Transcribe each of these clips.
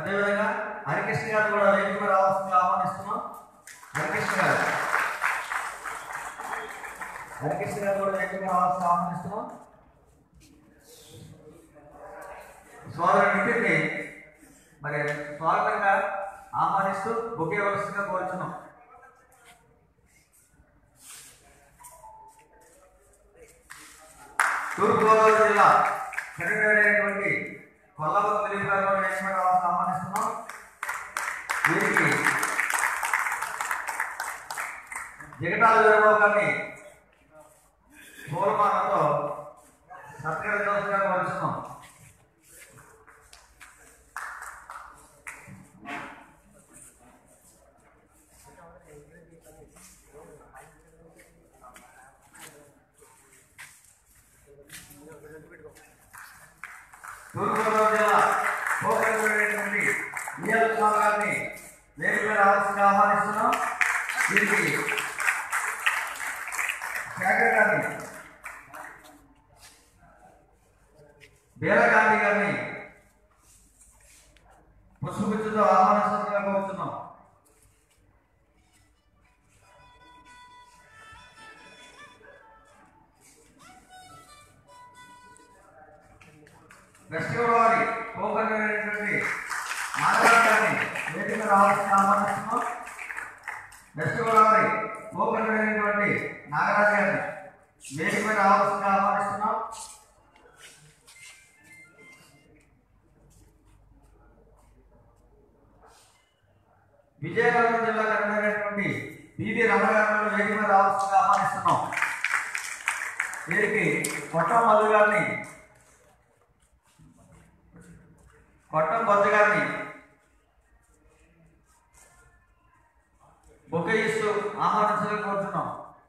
అదేవిధంగా హరికృష్ణ గారు కూడా వేదిక మీద రావాల్సిందిగా ఆహ్వానిస్తున్నాం హరికృష్ణ గారు హరికృష్ణ గారు కూడా వేదిక మీద రావాల్సిందిగా ఆహ్వానిస్తున్నాం సోదరు నితిన్ని మరి స్వాగతంగా ఆహ్వానిస్తూ బొకే వలసగా కోరుచున్నాం తూర్పుగోదావరి జిల్లా కరీంనగర్ కొల్లవత దిలీప్ గారు కూడా వేదిక మీద రావాల్సిన ఆహ్వానిస్తున్నాం వీరికి జగటాల వీరబాబు గారిని పూలమాలతో సత్కరించవలసిందిగా కోరుచున్నాం తూర్పుగోదావరి జిల్లా పోకరైనటువంటి విఎల్ కుమార్ గారిని వేదిక మీద రావాల్సిందిగా ఆహ్వానిస్తున్నాం వీరికి శేఖర్ గారిని బేల గాంధీ గారిని పుష్పగుచ్చుతో ఆహ్వానిస్తుందిగా కోరుతున్నాం వెస్ట్ గోదావరి పోకరైనటువంటి నాగరాజు గారిని వేదిక మీద రావాల్సిన ఆహ్వానిస్తున్నాం వెస్ట్ గోదావరి పోకరైనటువంటి నాగరాజు గారిని వేదిక మీద రావాల్సిందిగా ఆహ్వానిస్తున్నాం విజయనగరం జిల్లా కన్వీనటువంటి పివి రమణగారిని వేదిక మీద రావాల్సిందిగా ఆహ్వానిస్తున్నాం వీరికి కొట్టం మధు గారిని కొట్టం బొద్ద గారిని బొకే ఇస్తూ ఆహ్వానించాలని కోరుతున్నాం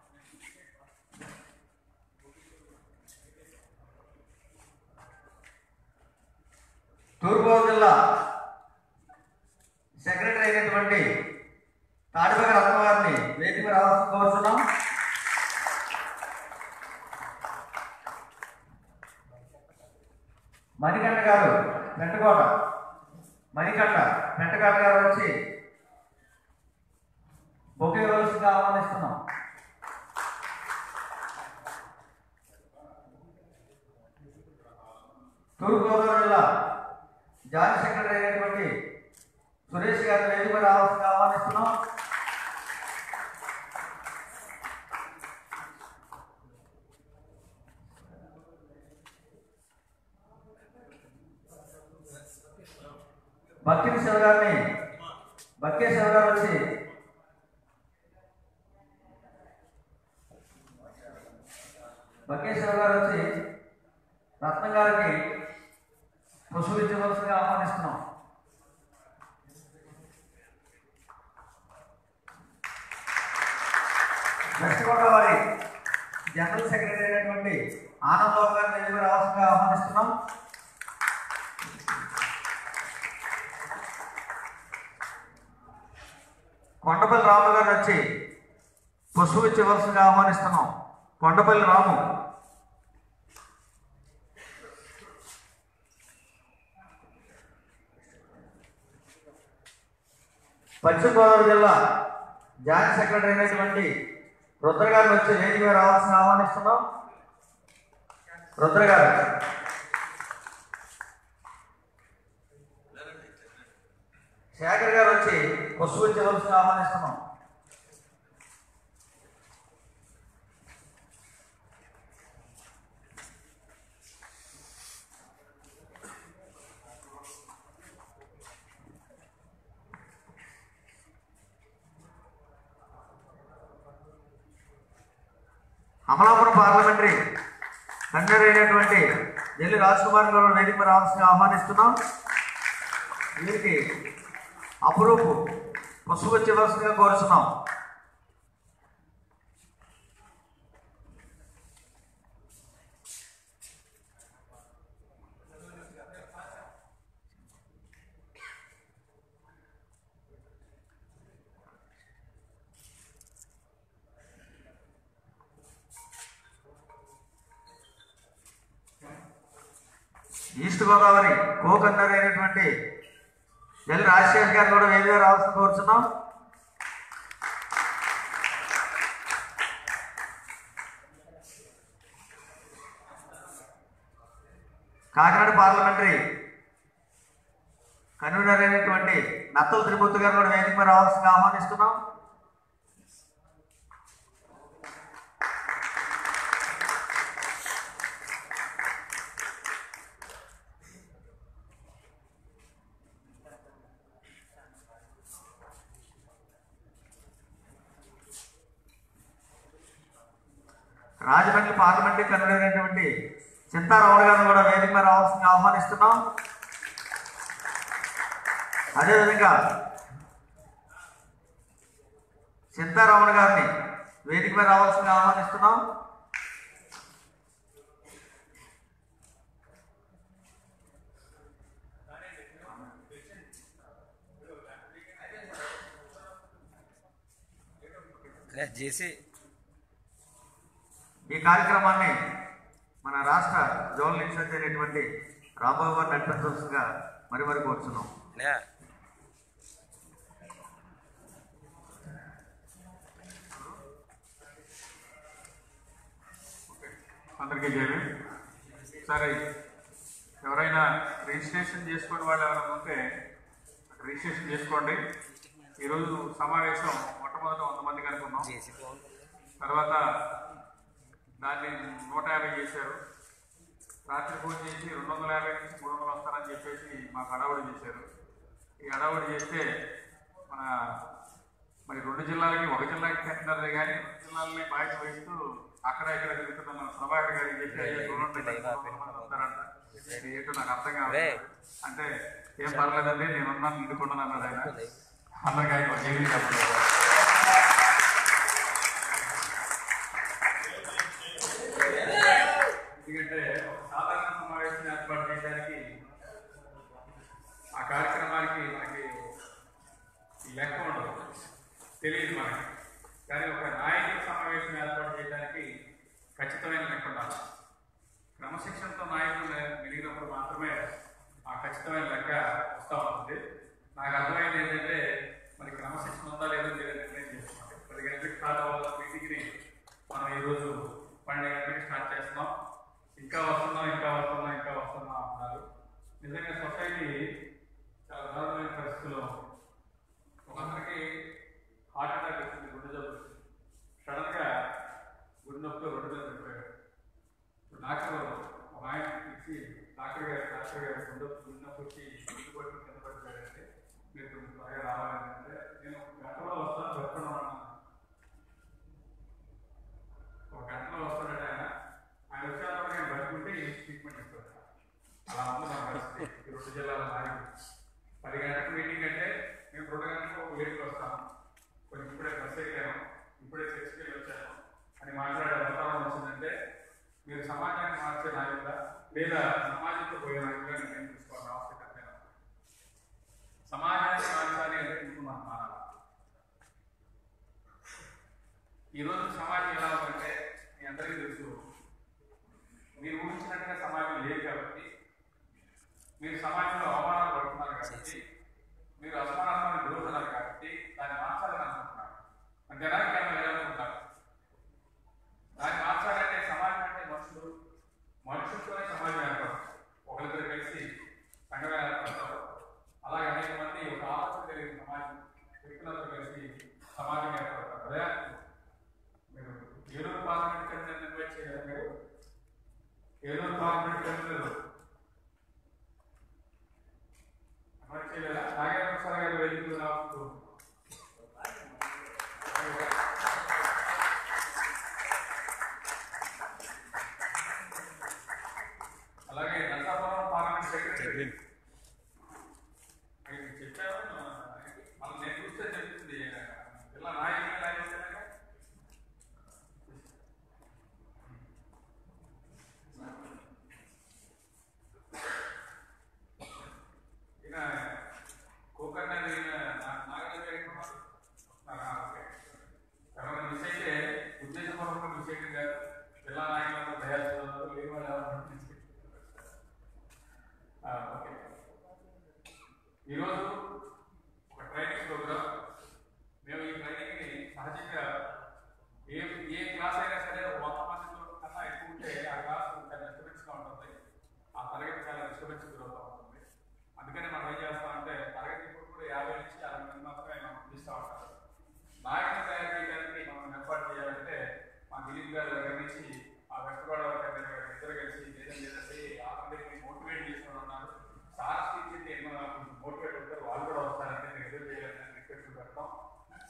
తూర్పుగోదావరి జిల్లా సెక్రటరీ అయినటువంటి తాడిపగ రత్న గారిని వేదిక రావాల్సి కోరుతున్నాం మణికంఠ గారు పెంటకోట మణికంఠ పెంటకోట గారు వచ్చి బొకే వలసగా ఆహ్వానిస్తున్నాం తూర్పుగోదావరి జిల్లా జాయింట్ సెక్రటరీ అయినటువంటి సురేష్ గారిని వేదిక మీద రావాల్సిందిగా ఆహ్వానిస్తున్నాం భక్తిని శివ గారిని బక్కే శివ గారు వచ్చి బక్కే శివ గారు వచ్చి రత్న గారికి పశువు ఇచ్చవలసిందిగా ఆహ్వానిస్తున్నాం వెస్ట్ గోదావరి జనరల్ సెక్రటరీ అయినటువంటి ఆనందబాబు గారిని వేదిక మీద రావాల్సిందిగా ఆహ్వానిస్తున్నాం కొండపల్లి రాము గారు వచ్చి పశువు ఇచ్చవలసిందిగా ఆహ్వానిస్తున్నాం కొండపల్లి రాము పశ్చిమ గోదావరి జిల్లా జాయింట్ సెక్రటరీ అయినటువంటి రుద్ర గారిని వచ్చి వేదిక మీద రావాల్సిన ఆహ్వానిస్తున్నాం రుద్ర గారు శేఖర్ గారు వచ్చి పశువు ఇచ్చవలసిన ఆహ్వానిస్తున్నాం అమలాపురం పార్లమెంటరీ కన్వీనర్ అయినటువంటి నెల్లి రాజ్ కుమార్ గారు వేదిక మీద రావాల్సిన ఆహ్వానిస్తున్నాం వీరికి అపురూపు పశువు వచ్చేవలసిందిగా కోరుతున్నాం ఈస్ట్ గోదావరి కోకన్నర్ అయినటువంటి జల్లి రాజశేఖర్ గారు కూడా వేదిక రావాల్సిన కోరుచున్నాం కాకినాడ పార్లమెంటరీ కన్వీనర్ అయినటువంటి నత్తల త్రిమూర్తి గారు కూడా వేదిక మీద రావాల్సిందిగా ఆహ్వానిస్తున్నాం రాజమండ్రి పార్లమెంటరీ కన్వీనర్ అయినటువంటి చింతారావుడు గారిని కూడా వేదిక మీద రావాల్సిందిగా ఆహ్వానిస్తున్నాం అదేవిధంగా చింతారామణ గారిని వేదిక మీద రావాల్సిందిగా ఆహ్వానిస్తున్నాం చేసి ఈ కార్యక్రమాన్ని మన రాష్ట్ర జోనల్ ఇన్ఛార్జ్ అయినటువంటి రాంబాబు గారు నడిపించవలసిందిగా మరి మరి కోరుచున్నాం లే అందరికీ జైలు సరే ఎవరైనా రిజిస్ట్రేషన్ చేసుకునే వాళ్ళు ఎవరైనా ఉంటే రిజిస్ట్రేషన్ చేసుకోండి ఈరోజు సమావేశం మొట్టమొదట వంద మందికి అనుకున్నాం చేసి బాగుంటుంది తర్వాత దాన్ని నూట యాభై చేశారు రాత్రి ఫోన్ చేసి రెండు వందల యాభై నుంచి మూడు వందలు వస్తారని చెప్పేసి మాకు హడావుడి చేశారు ఈ హడావుడి చేస్తే మన మరి రెండు జిల్లాలకి ఒక జిల్లాకి కట్టినారు కానీ రెండు జిల్లాలని బాధ్యత వహిస్తూ అక్కడ ఇక్కడ తిరుగుతున్న మన ప్రభాకర్ గారికి చెప్పి అయ్యో చూడండి ఇక్కడ మూడు వందల మంది వస్తారంట ఇది ఏంటో నాకు అర్థం కావాలి అంటే ఏం పర్లేదండి నేను ఉన్నాను నిండుకున్నాను అన్నాడు ఆయన అందరికీ ఆయన ఒక ఏమీ చెప్పలేదు ఎందుకంటే ఒక సాధారణ సమావేశం ఏర్పాటు చేయడానికి ఆ కార్యక్రమానికి మనకి లెక్క ఉండదు తెలియదు మనకి కానీ ఒక నాయకుల సమావేశం ఏర్పాటు చేయడానికి ఖచ్చితమైన లెక్క ఉండాలి క్రమశిక్షణతో నాయకులు మెలిగినప్పుడు మాత్రమే ఆ ఖచ్చితమైన లెక్క వస్తూ ఉంటుంది నాకు అర్థమైంది ఏంటంటే మరి క్రమశిక్షణ ఉందా లేదో మీరు నిర్ణయం చేసుకోండి పది గంటలకు స్టార్ట్ అవ్వాల మీటింగ్ని మనం ఈరోజు పన్నెండు గంటలకు స్టార్ట్ చేస్తున్నాం ఇంకా వస్తున్నాం ఇంకా వస్తున్నాం ఇంకా వస్తున్నాం అంటున్నారు నిజంగా సొసైటీ చాలా దారుణమైన పరిస్థితుల్లో ఒకరికి హార్ట్ అటాక్ వచ్చింది గుండె జబ్బు వచ్చింది సడన్ గా గుండె నొప్పితో రెండు మీద పడిపోయాడు ఇప్పుడు డాక్టర్ ఒక ఆయన ఇచ్చి డాక్టర్ గారు డాక్టర్ గారు గుండె గుండె నొప్పి వచ్చి గుండె పట్టు కింద పడిపోయాడంటే మీరు కొంచెం త్వరగా రావాలంటే నేను ఒక గంటలో వస్తాను చెప్పడం అన్నాను ఒక గంటలో వస్తాడట ఆయన ఆయన వచ్చేంత నేను బతుకుంటే ఈ ట్రీట్మెంట్ ఇస్తాడు అలా ఉంది మన పరిస్థితి ఈ రెండు జిల్లాల నాయకులు పది గంటలకు మీటింగ్ అంటే మేము రెండు గంటలకు ఒక లేట్కి వస్తాము కొంచెం ఇప్పుడే బస్ ఎక్కాను ఇప్పుడే చర్చికి వెళ్ళి వచ్చాను అని మాట్లాడే వాతావరణం వచ్చిందంటే మీరు సమాజాన్ని మార్చే నాయకులా లేదా సమాజంతో పోయే నాయకులా నిర్ణయం తీసుకోవాల్సిన ఆవశ్యకత లేదు. సమాజాన్ని మార్చాలి అంటే ఇప్పుడు మనం మారాలి ఈరోజు సమాజం ఎలా ఉందంటే మీ అందరికీ తెలుసు మీరు ఊహించినట్టుగా సమాజం లేదు కాబట్టి మీరు సమాజంలో అవమానాలు పడుతున్నారు కాబట్టి మీరు అసమానత్వాన్ని గురవుతున్నారు కాబట్టి దాన్ని మార్చాలని అనుకుంటున్నారు అంతేనా కేవలం వేయాలనుకుంటున్నారు దాన్ని మార్చాలంటే సమాజం అంటే మనుషులు మనుషులతోనే సమాజం ఏర్పడతారు ఒకరిద్దరు కలిసి సంఘం ఏర్పడతారు అలాగే అనేక మంది ఒక ఆలోచన కలిగిన సమాజం వ్యక్తులతో కలిసి సమాజం ఏర్పడతారు అదే మీరు ఏలూరు పార్లమెంట్ కన్వీనర్ ఇన్వైట్ చేయాలి మీరు ఏలూరు పార్లమెంట్ కన్వీనర్ ఇన్వైట్ చేయలేదా నాగేంద్ర సార్ గారు వేదికలు రావచ్చు అలాగే నరసాపురం పార్లమెంట్ సెక్రటరీ ఆయన చెప్పారు మనం నేను చూస్తే చెప్తుంది ఇలా నాయకులు నాయకులు ఈయన కోకన్న ఈయన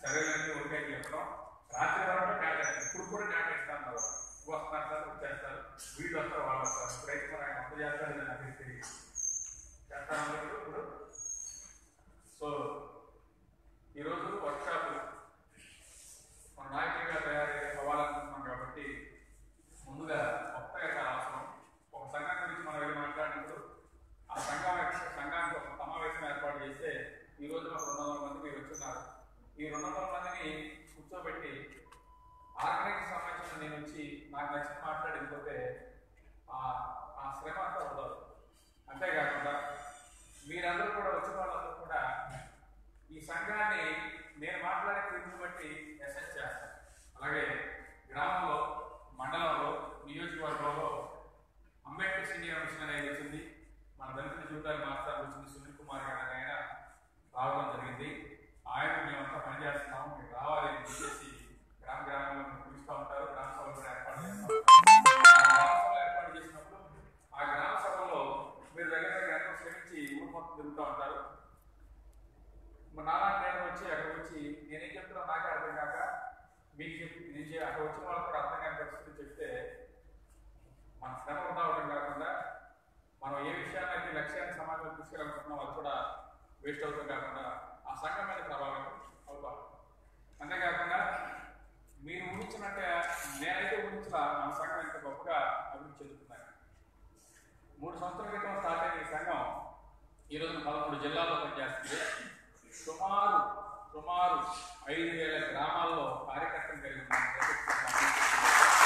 సర్వేలన్నీ ఒకే చెప్పడం రాత్రి వరకు టాబ్లెట్ ఇప్పుడు కూడా టాబ్లెట్ ఇస్తాను వస్తున్నారు సార్ వచ్చేస్తారు వీళ్ళు వస్తారు వాళ్ళు వస్తారు ఇప్పుడైతే మరి ఆయన వంట చేస్తారని నాకు తెలియదు చేస్తాను ఇప్పుడు సో ఈరోజు వర్క్షాప్ మన నాయకులుగా తయారు అవ్వాలనుకుంటున్నాం కాబట్టి ముందుగా కొత్తగా చాలా అవసరం ఒక సంఘం గురించి మనం వెళ్ళి మాట్లాడినప్పుడు ఆ సంఘం యొక్క- సంఘానికి ఒక సమావేశం ఏర్పాటు చేస్తే ఈ రోజు ఒక రెండు వందల మంది మీరు వచ్చున్నారు ఈ రెండు వందల మందిని కూర్చోబెట్టి ఆర్గనైజ్ సంబంధించిన నేను వచ్చి నాకు నచ్చిన మాట్లాడి వెళ్ళిపోతే ఆ ఆ శ్రమ అంతా ఉండదు అంతేకాకుండా మీరందరూ కూడా వచ్చిన వాళ్ళందరూ కూడా ఈ సంఘాన్ని నేను మాట్లాడే తీరును బట్టి అసెస్ చేస్తాను అలాగే గ్రామంలో మండలంలో నియోజకవర్గంలో అంబేద్కర్ సీనియర్ మిషన్ అనేది వచ్చింది మన దళితుల జీవితాలు మాస్టర్ వచ్చింది సునీల్ కుమార్ గారు అనే ఆయన రావడం జరిగింది ఆయన మేమంతా పనిచేస్తున్నాం మీరు రావాలి అని చెప్పేసి గ్రామ గ్రామంలో మీరు పిలుస్తూ ఉంటారు గ్రామ సభలు కూడా ఏర్పాటు చేస్తాం ఆ గ్రామ సభలు ఏర్పాటు చేసినప్పుడు ఆ గ్రామ సభలో మీరు దగ్గర దగ్గర ఎంతో శ్రమించి ఊరు మొత్తం తిరుగుతూ ఉంటారు మా నాన్న నేను వచ్చి అక్కడ వచ్చి నేనేం చెప్తున్నా నాకే అర్థం కాక మీకు చెప్పి నేను చే- అక్కడ వచ్చిన వాళ్ళకి కూడా అర్థం కాని పరిస్థితి చెప్తే మన శ్రమ వృధా అవడం కాకుండా మనం ఏ విషయాన్ని అయితే లక్ష్యాన్ని సమాజంలో తీసుకెళ్ళాలనుకుంటున్నాం అది కూడా వేస్ట్ అవుతాం కాకుండా ఆ సంఘం మీద ప్రభావం అవుతాం అంతేకాకుండా మీరు ఊహించినట్టే నేనైతే ఊహించలా మన సంఘం ఇంత గొప్పగా అభివృద్ధి చెందుతున్నాయి మూడు సంవత్సరాల క్రితం స్టార్ట్ అయిన ఈ సంఘం ఈ రోజున పదమూడు జిల్లాల్లో పనిచేస్తుంది సుమారు సుమారు ఐదు వేల గ్రామాల్లో కార్యకర్తలు కలిగి ఉన్నారు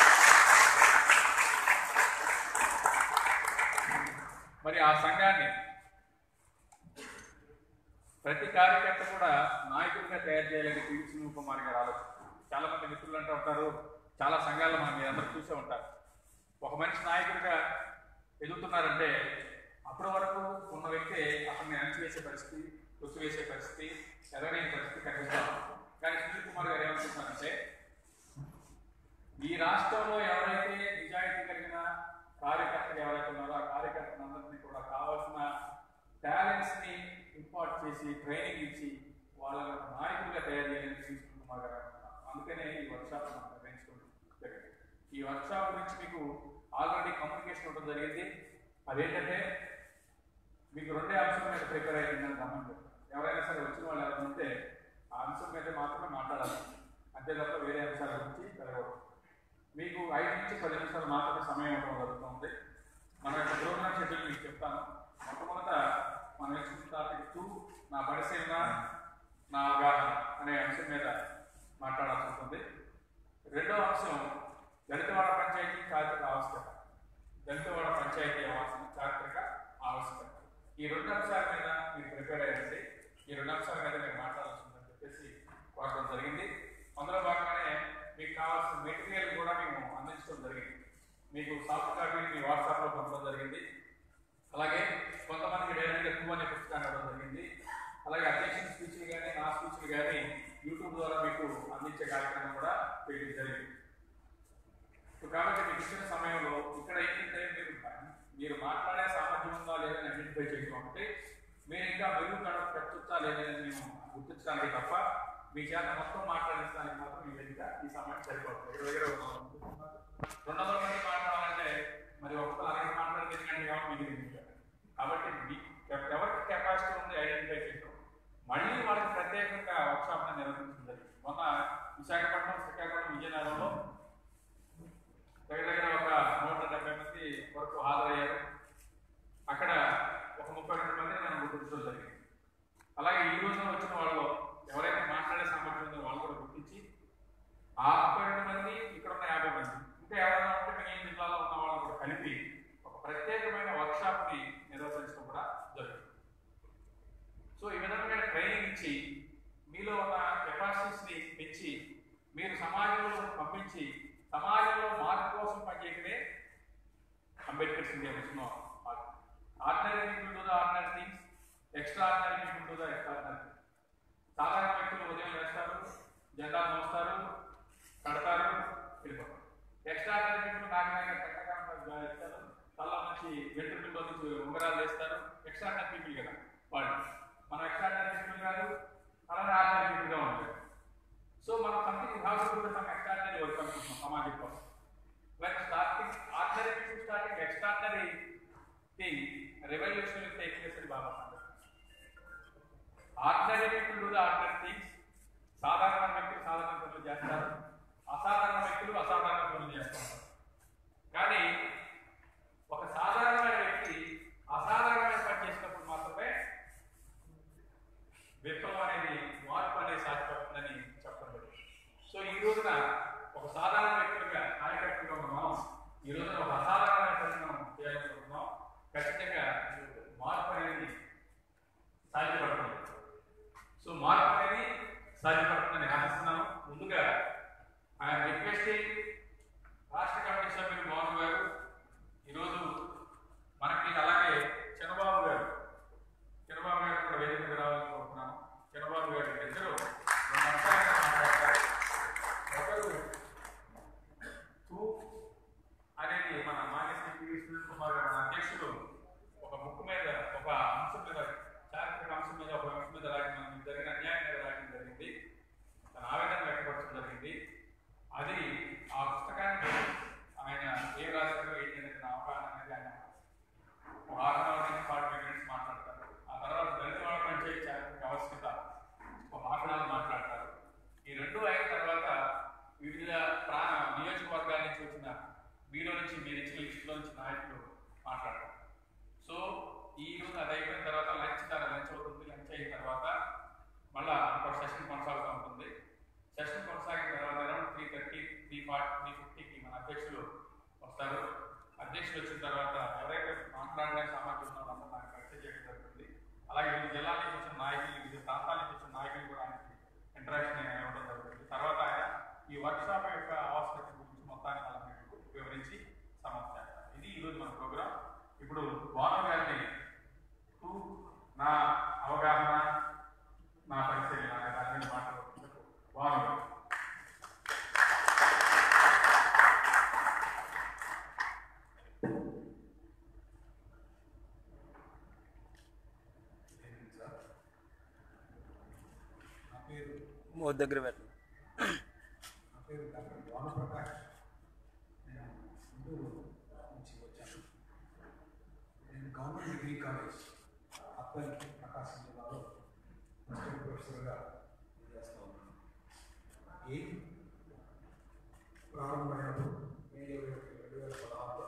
మరి ఆ సంఘాన్ని ప్రతి కార్యకర్త కూడా నాయకుడిగా తయారు చేయాలని పివి సునీల్ కుమార్ గారు ఆలోచన చాలా మంది మిత్రులు అంటూ ఉంటారు చాలా సంఘాల్లో మనం మీరు అందరూ చూసే ఉంటారు ఒక మనిషి నాయకుడిగా ఎదుగుతున్నారంటే అప్పటి వరకు ఉన్న వ్యక్తి అతన్ని అణచివేసే పరిస్థితి రుచివేసే పరిస్థితి ఎదగలేని పరిస్థితి కనిపిస్తాం కానీ సునీల్ కుమార్ గారు ఏమనుకుంటున్నారంటే ఈ రాష్ట్రంలో ఎవరైతే నిజాయితీ కలిగిన కార్యకర్తలు ఎవరైతే ఉన్నారో ఆ కార్యకర్తలందరినీ కూడా కావాల్సిన టాలెంట్స్ ని ఇంపార్ట్ చేసి ట్రైనింగ్ ఇచ్చి వాళ్ళని ఒక నాయకులుగా తయారు చేయాలని సునీల్ కుమార్ గారు అనుకుంటున్నారు అందుకనే ఈ వర్క్షాప్ మనం నిర్వహించుకోవడం జరిగింది ఈ వర్క్షాప్ గురించి మీకు ఆల్రెడీ కమ్యూనికేషన్ ఇవ్వడం జరిగింది అదేంటంటే మీకు రెండే అంశం మీద ప్రిపేర్ అయ్యిందని గమనించారు ఎవరైనా సరే వచ్చిన వాళ్ళు ఎవరైనా ఉంటే ఆ అంశం మీద మాత్రమే మాట్లాడాలి అంతే తప్ప వేరే అంశాల గురించి జరగదు మీకు ఐదు నుంచి పది నిమిషాలు మాత్రమే సమయం ఇవ్వడం జరుగుతుంది మన యొక్క ప్రోగ్రామ్ షెడ్యూల్ మీకు చెప్తాను మొట్టమొదట మనం ఎంచుకున్న టాపిక్ టూ నా పరిశీలన నా అవగాహన అనే అంశం మీద మాట్లాడాల్సి ఉంటుంది రెండో అంశం దళితవాడ పంచాయతీ చారిత్రక ఆవశ్యకత దళితవాడ పంచాయతీ ఆవాసం చారిత్రక ఆవశ్యకత ఈ రెండు అంశాల మీద మీరు ప్రిపేర్ అయ్యండి ఈ రెండు అంశాల మీద మీరు మాట్లాడాల్సి ఉందని చెప్పేసి కోరడం జరిగింది అందులో భాగంగానే మీకు కావాల్సిన మెటీరియల్ కూడా మేము అందించడం జరిగింది మీకు సాఫ్ట్ కాపీ మీ వాట్సాప్లో పంపడం జరిగింది అలాగే కొంతమందికి డైరెక్ట్గా టూ అనే పుస్తకాన్ని ఇవ్వడం జరిగింది అలాగే అధ్యక్షుల స్పీచ్లు కానీ నా స్పీచ్లు కానీ యూట్యూబ్ ద్వారా మీకు అందించే కార్యక్రమం కూడా చేయడం జరిగింది సో కాబట్టి మీకు ఇచ్చిన సమయంలో ఇక్కడ ఏంటంటే మీరు మీరు మాట్లాడే సామర్థ్యం ఉందా లేదని ఐడెంటిఫై చేయడం ఒకటి మీరు ఇంకా మెరుగు కడ పెట్టొచ్చా లేదని మేము గుర్తించడానికి తప్ప మీ చేత మొత్తం మాట్లాడించడానికి మాత్రం మీ వేదిక ఈ సమయం సరిపోతుంది దగ్గర దగ్గర ఒక రెండు వందల మంది మాట్లాడాలంటే మరి ఒక్క అరగంట మాట్లాడితే ఎందుకంటే కాబట్టి మిగిలింది కాబట్టి మీ- ఎవ- ఎవరికి కెపాసిటీ ఉంది ఐడెంటిఫై చేయడం మళ్ళీ వాళ్ళకి ప్రత్యేకంగా వర్క్షాప్ నిర్వహించడం జరిగింది మొన్న విశాఖపట్నం శ్రీకాకుళం విజయనగరంలో దగ్గర దగ్గర ఒక నూట డెబ్బై మంది వరకు హాజరయ్యారు అక్కడ ఒక ముప్పై రెండు మందిని మనం గుర్తించడం జరిగింది అలాగే ఈ రోజున వచ్చిన వాళ్ళు ఎవరైతే మాట్లాడే సామర్థ్యం ఉందో వాళ్ళు కూడా గుర్తించి ఆ ముప్పై రెండు మంది ఇక్కడ ఉన్న యాభై మంది ఇంకా ఎవరైనా ఉంటే మిగిలిన జిల్లాలో ఉన్న వాళ్ళని కూడా కలిపి ఒక ప్రత్యేకమైన వర్క్షాప్ ని నిర్వహించడం కూడా జరుగుతుంది సో ఈ విధమైన ట్రైనింగ్ ఇచ్చి మీలో ఉన్న కెపాసిటీస్ ని పెంచి మీరు సమాజంలో పంపించి సమాజంలో మార్పు కోసం పనిచేయడమే Ambedkar India Mission ordinary people to the ordinary things extraordinary people to the extraordinary సాధారణ వ్యక్తులు ఉదయం వేస్తారు జెండా మోస్తారు కడతారు వెళ్ళిపోతారు ఎక్స్ట్రాడినరీ పీపుల్ నాగనాయ కట్టకాంత ఇస్తారు తల నుంచి వెంట్రుకల్లో నుంచి ఉంగరాలు వేస్తారు ఎక్స్ట్రాడినరీ పీపుల్ కదా వాళ్ళు మనం ఎక్స్ట్రాడినరీ పీపుల్ కాదు అలానే ఆర్డినరీ పీపుల్గా ఉంటారు సాధారణ వ్యక్తులు సాధారణ పనులు చేస్తారు అసాధారణ వ్యక్తులు అసాధారణ పనులు చేస్తారు కానీ ఒక సాధారణమైన వ్యక్తి అసాధారణమైన పని చేసినప్పుడు మాత్రమే విప్లవం అనేది మార్పు అనేది సాధ్యపడుతుందని చెప్పండి సో ఈ రోజున ఒక సాధారణ వ్యక్తులుగా నాయకత్వంగా ఉన్న మనం ఈ రోజున ఒక అసాధారణమైన పని మనం చేయాలనుకుంటున్నాం ఖచ్చితంగా మార్పు అనేది సాధ్యపడుతుంది సో మార్పు అనేది సాధ్యపడుతుందని ఆశిస్తున్నాను ముందుగా ఆయన రిక్వెస్టింగ్ రాష్ట్ర కమిటీ సభ్యులు మోహన్ గారు ఈరోజు మనకి అలాగే చంద్రబాబు గారు చంద్రబాబు గారు కూడా వేదిక మీద రావాలని కోరుతున్నాను చంద్రబాబు గారు ఇద్దరు రెండు అంశాలుగా మాట్లాడతారు ఒకరు టూ అనేది మన మాన్యశ్రీ పివి సునీల్ కుమార్ గారు మన అధ్యక్షుడు ఒక బుక్ మీద ఒక అంశం మీద చారిత్రక అంశం మీద ఒక అంశం మీద రాయడం మనకి జరిగిన అన్యాయం మీద రాయడం జరిగింది తన ఆవేదన వ్యక్తపరచడం జరిగింది అది ఆ పుస్తకాన్ని ఆయన ఏ రాశారో ఏంటి అనేది నా అవగాహన అనేది ఆయన ఒక హాఫ్ అన్ అవర్ నుంచి ఫార్టీ ఫైవ్ మినిట్స్ మాట్లాడతారు ఆ తర్వాత దళిత వాళ్ళ పంచాయతీ చారిత్రక ఆవశ్యకత ఒక హాఫ్ అన్ అవర్ మాట్లాడతారు ఈ రెండు అయిన తర్వాత వివిధ ప్రా నియోజకవర్గాల నుంచి వచ్చిన మీలో నుంచి మీరు ఇచ్చిన లిస్టులో నుంచి నాయకులు మాట్లాడతారు సో ఈ రోజు అది అయిపోయిన తర్వాత లంచ్ దాని లంచ్ అవుతుంది లంచ్ అయిన తర్వాత మళ్ళా ఇంకో సెషన్ కొనసాగుతూ ఉంటుంది సెషన్ కొనసాగిన తర్వాత around three thirty three forty three ఫిఫ్టీకి మన అధ్యక్షులు వస్తారు అధ్యక్షులు వచ్చిన తర్వాత ఎవరైతే మాట్లాడడానికి సామర్థ్యం ఉన్నారో అందరూ నాకు పరిచయం చేయడం జరుగుతుంది అలాగే వివిధ జిల్లాల నుంచి వచ్చిన నాయకులు వివిధ ప్రాంతాల నుంచి వచ్చిన నాయకులు కూడా ఆయనకి ఇంటరాక్షన్ ఇవ్వడం జరుగుతుంది తర్వాత ఆయన ఈ వర్క్షాప్ యొక్క ఆవశ్యకత గురించి మొత్తాన్ని అలా మీకు వివరించి సమాప్తి చేస్తారు ఇది ఈరోజు మన ప్రోగ్రామ్ ఇప్పుడు బాను గారిని టు నా అవగాహన నా పరిశీలన అనే దాని మీద మాట్లాడుతున్నారు బాను గారు నా పేరు మో దగ్గర పెట్టండి నా పేరు డాక్టర్ భానుప్రకాష్ నేను గుంటూరు నుంచి వచ్చాను నేను గవర్నమెంట్ డిగ్రీ కాలేజ్ అప్పల్ ప్రకాశం జిల్లాలో అసిస్టెంట్ ప్రొఫెసర్గా పనిచేస్తూ ఉన్నాను ఈ ప్రారంభమైనప్పుడు మే ఇరవై ఒకటి రెండు వేల పదహారులో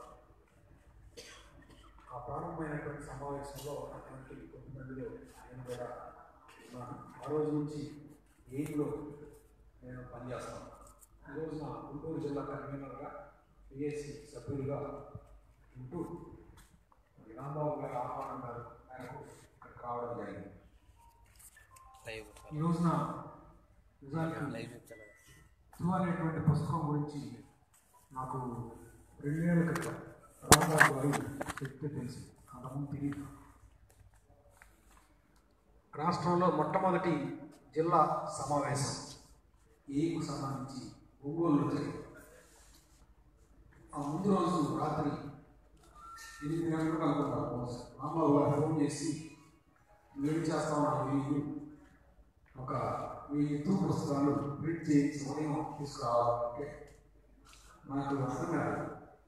ఆ ప్రారంభమైనటువంటి సమావేశంలో అటువంటి కొంతమందిలో నేను కూడా ఉన్నాను ఆ రోజు నుంచి ఎయిమ్లో నేను పనిచేస్తాను ఈ రోజున గుంటూరు జిల్లా కన్వీనర్గా పిఎస్సి సభ్యులుగా ఉంటూ మరి రాంబాబు గారి ఆహ్వానం గారు ఆయనకు ఇక్కడికి రావడం జరిగింది లైవ్ ఈ రోజున నిజానికి లైవ్ చాలా టూ అనేటువంటి పుస్తకం గురించి నాకు రెండేళ్ల క్రితం రాంబాబు గారు చెప్తే తెలిసి అంతకుముందు తెలియదు రాష్ట్రంలో మొట్టమొదటి జిల్లా సమావేశం ఏకు సంబంధించి ఒంగోలులో జరిగింది ఆ ముందు రోజు రాత్రి ఎనిమిది గంటలకు అనుకుంటారు బహుశా. రాంబాబు గారు ఫోన్ చేసి ఏం చేస్తాం నాకు తెలియదు ఒక వెయ్యి తూ పుస్తకాలు ప్రింట్ చేసి ఉదయం తీసుకురావాలంటే నాకు అర్థం కాదు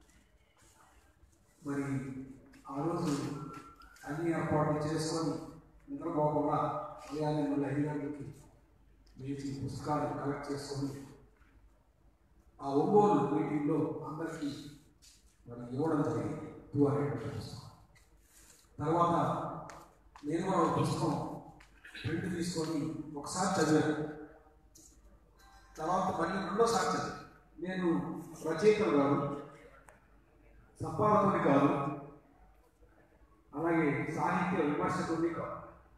మరి ఆ రోజు అన్ని ఏర్పాట్లు చేసుకొని నిద్రపోకుండా ఉదయాన్నే మళ్ళీ ఐదు గంటలకి లేచి పుస్తకాలు కలెక్ట్ చేసుకొని ఆ ఒంగోలు మీటింగ్లో అందరికీ మరి ఇవ్వడం జరిగింది టూ అనేటువంటి పుస్తకం తర్వాత నేను కూడా ఒక పుస్తకం ప్రింట్ తీసుకొని ఒకసారి చదివాను తర్వాత మళ్ళీ రెండోసారి చదివాను నేను రచయితలు కాదు సంపాదకుని కాదు అలాగే సాహిత్య విమర్శకుడిని కాదు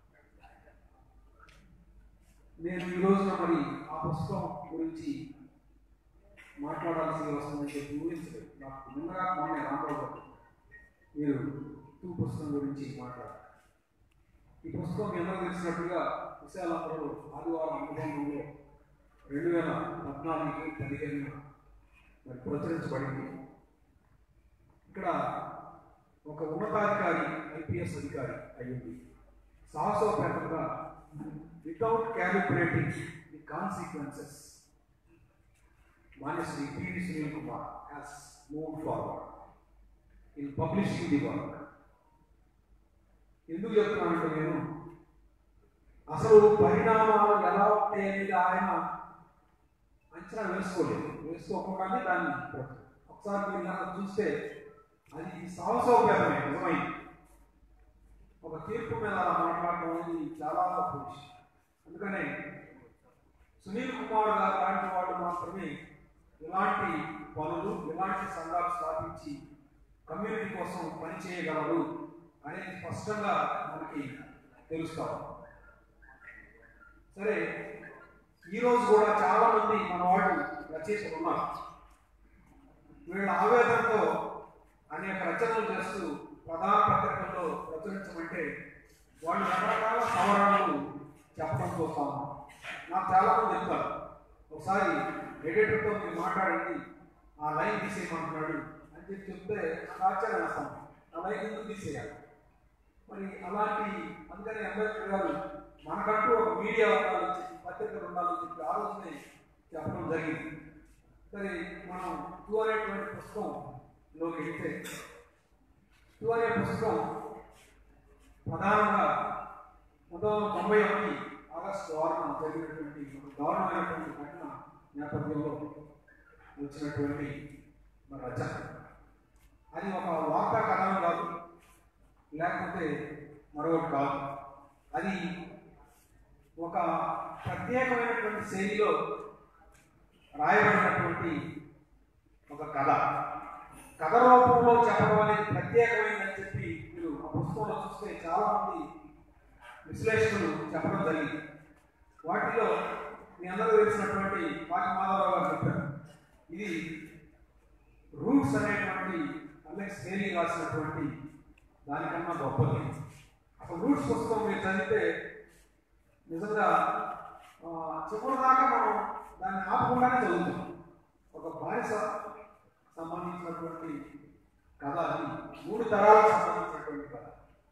నేను ఈ రోజున మరి ఆ పుస్తకం గురించి మాట్లాడాల్సి వస్తుందని చెప్పి ఊహించలేదు నాకు ముందుగా మొన్న రాంబాబు గారు మీరు టూ పుస్తకం గురించి మాట్లాడారు ఈ పుస్తకం మీ అందరూ తెలిసినట్టుగా విశాలంలో ఆదివారం అనుబంధంలో రెండు వేల పద్నాలుగు పదిహేను మరి ప్రచురించబడింది ఇక్కడ ఒక ఉన్నతాధికారి ఐపీఎస్ అధికారి అయ్యింది సాహసోపేతంగా without calculating the consequences Manyasri P V Sunil Kumar has move forward in publishing the work ఎందుకు చెప్తున్నానంటే నేను అసలు పరిణామాలు ఎలా ఉంటాయి అనేది ఆయన అంచనా వేసుకోలేదు వేసుకోకుండానే దాన్ని ఒకసారి మీరు కనుక చూస్తే అది సాహసోపేతమే నిజమైంది ఒక తీర్పు మీద అలా మాట్లాడడం అనేది చాలా తప్పు విషయం అందుకనే సునీల్ కుమార్ గారు లాంటి వాళ్ళు మాత్రమే ఇలాంటి పనులు ఇలాంటి సంఘాలు స్థాపించి కమ్యూనిటీ కోసం పనిచేయగలరు అనేది స్పష్టంగా మనకి తెలుస్తాం సరే ఈరోజు కూడా చాలా మంది మన వాళ్ళు రచయితలు ఉన్నారు వీళ్ళ ఆవేదనతో అనేక రచనలు చేస్తూ ప్రధాన పత్రికల్లో ప్రచురించమంటే వాళ్ళు రకరకాల సవరణలు చెప్పడం చూస్తాము నాకు చాలా మంది చెప్తారు ఒకసారి ఎడిటర్తో మీరు మాట్లాడండి ఆ లైన్ తీసేయమంటున్నాడు అని చెప్పి చెప్తే నాకు ఆశ్చర్యం వేస్తాను ఆ లైన్ ఎందుకు తీసేయాలి మరి అలాంటి అందుకని అంబేద్కర్ గారు మనకంటూ ఒక మీడియా ఉండాలని చెప్పి పత్రికలు ఉండాలని చెప్పి ఆ రోజునే చెప్పడం జరిగింది సరే మనం టూ అనేటువంటి పుస్తకంలోకి వెళ్తే టూ అనే పుస్తకం ప్రధానంగా పంతొమ్మిది వందల తొంభై ఒకటి ఆగస్టు ఆరున జరిగినటువంటి ఒక దారుణమైనటువంటి ఘటన నేపథ్యంలో వచ్చినటువంటి మన రచన అది ఒక వార్తా కథనం కాదు లేకపోతే మరొకటి కాదు అది ఒక ప్రత్యేకమైనటువంటి శైలిలో రాయబడినటువంటి ఒక కథ కథ రూపంలో చెప్పడం అనేది ప్రత్యేకమైనదని చెప్పి మీరు ఆ పుస్తకంలో చూస్తే చాలా మంది విశ్లేషకులు చెప్పడం జరిగింది వాటిలో మీ అందరూ తెలిసినటువంటి వాకి మాధవరావు గారు చెప్పారు ఇది రూట్స్ అనేటువంటి అలెక్స్ హేలీ రాసినటువంటి దానికన్నా గొప్పది అసలు రూట్స్ పుస్తకం మీరు చదివితే నిజంగా ఆ, చివరి దాకా మనం దాన్ని ఆపకుండానే చదువుతాం ఒక బానిస సంబంధించినటువంటి కథ అది మూడు తరాలకు సంబంధించినటువంటి కథ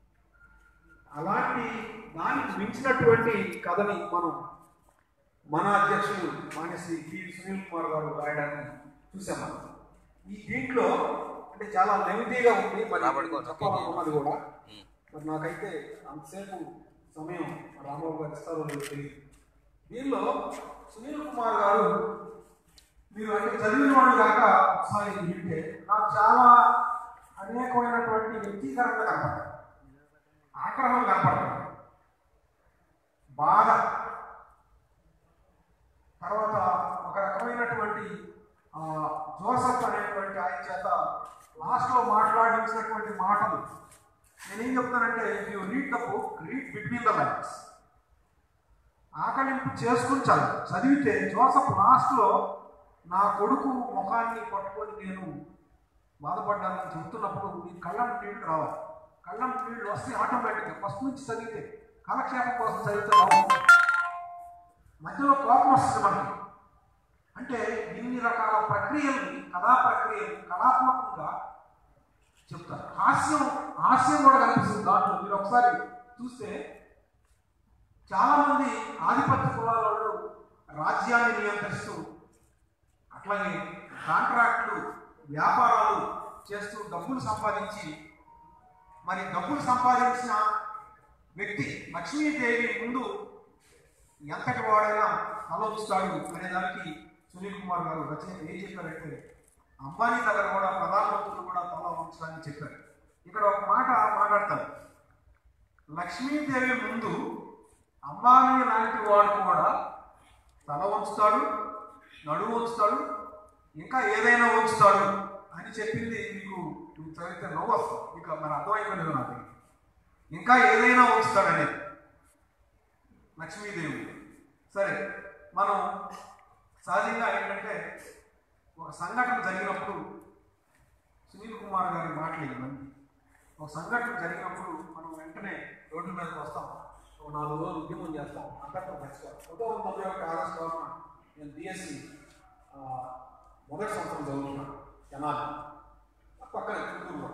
అలాంటి దానికి మించినటువంటి కథని మనం మన అధ్యక్షుడు మానేసి టి సునీల్ కుమార్ గారు రాయడాన్ని చూసాం మనం ఈ దీంట్లో అంటే చాలా లెంతీగా ఉంది మరి రాబట్టుకోవచ్చు. చెప్పాలనుకున్నది కూడా ఉమ్. మరి నాకైతే అంతసేపు సమయం రాంబాబు గారు ఇస్తారో లేదో తెలియదు దీనిలో సునీల్ కుమార్ గారు మీరు అంటే చదివిన వాళ్ళు కాక ఒకసారి వింటే నాకు చాలా అనేకమైనటువంటి వ్యక్తీకరణలు కనపడతాయి ఆగ్రహం కనపడతాయి బాధ తర్వాత ఒక రకమైనటువంటి ఆ, జోసఫ్ అనేటువంటి ఆయన చేత లాస్ట్లో మాట్లాడించినటువంటి మాటలు నేనేం చెప్తానంటే if you read the book read between the lines ఆకలింపు చేసుకుని చదువు చదివితే జోసఫ్ లాస్ట్లో నా కొడుకు ముఖాన్ని పట్టుకొని నేను బాధపడ్డానని చెబుతున్నప్పుడు నీ కళ్ళం నీళ్లు రావాలి కళ్ళం నీళ్లు వస్తే ఆటోమేటిక్గా ఫస్ట్ నుంచి చదివితే కాలక్షేపం కోసం చదివితే రావు మధ్యలో కోపం వస్తుంది మనకి అంటే ఇన్ని రకాల ప్రక్రియల్ని కథా ప్రక్రియలు కళాత్మకంగా చెప్తారు హాస్యం హాస్యం కూడా కనిపిస్తుంది దాంట్లో మీరు ఒకసారి చూస్తే చాలా మంది ఆధిపత్య కులాల వాళ్ళు రాజ్యాన్ని నియంత్రిస్తూ అట్లాగే కాంట్రాక్టులు వ్యాపారాలు చేస్తూ డబ్బులు సంపాదించి మరి డబ్బులు సంపాదించిన వ్యక్తి లక్ష్మీదేవి ముందు ఎంతటి వాడైనా తలొచ్చుతాడు అనే దానికి సునీల్ కుమార్ గారు రచయిత ఏం చెప్పారంటే అంబానీ దగ్గర కూడా ప్రధానమంత్రులు కూడా తల ఉంచడానికి చెప్పారు ఇక్కడ ఒక మాట మాట్లాడతారు లక్ష్మీదేవి ముందు అంబానీ లాంటి వాడు కూడా తల ఉంచుతాడు నడువు ఉంచుతాడు ఇంకా ఏదైనా ఉంచుతాడు అని చెప్పింది మీకు మీకు చదివితే నవ్వు వస్తుంది మీకు మరి అర్థమైపోయింది నాకు ఇంకా ఏదైనా ఉంచుతాడు అనేది లక్ష్మీదేవి సరే మనం సహజంగా ఏంటంటే ఒక సంఘటన జరిగినప్పుడు సునీల్ కుమార్ గారి మాటలు ఇవన్నీ ఒక సంఘటన జరిగినప్పుడు మనం వెంటనే రోడ్ల మీదకి వస్తాం ఒక నాలుగు రోజులు ఉద్యమం చేస్తాం అంతటా మర్చిపోతాం పంతొమ్మిది వందల తొంభై ఒకటి ఆగస్టు వలన నేను బిఎస్సి మొదటి సంవత్సరం చదువుతున్నాను జనాలు పక్కన చిత్తూరులో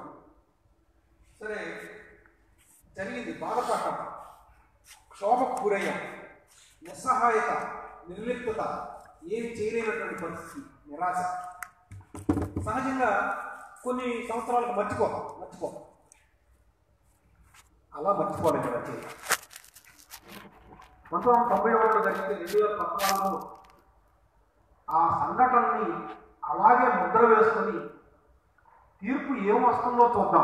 సరే జరిగింది బాధపడ్డాం క్షోభకు గురయ్యాం నిస్సహాయత నిర్లిప్తత ఏమి చేయలేనటువంటి పరిస్థితి నిరాశ సహజంగా కొన్ని సంవత్సరాలకు మర్చిపోతాం మర్చిపోతాం అలా మర్చిపోవడం రచయిత పంతొమ్మిది వందల తొంభై ఒకటిలో జరిగితే రెండు వేల పద్నాలుగులో ఆ సంఘటనని అలాగే ముద్ర వేసుకొని తీర్పు ఏం వస్తుందో చూద్దాం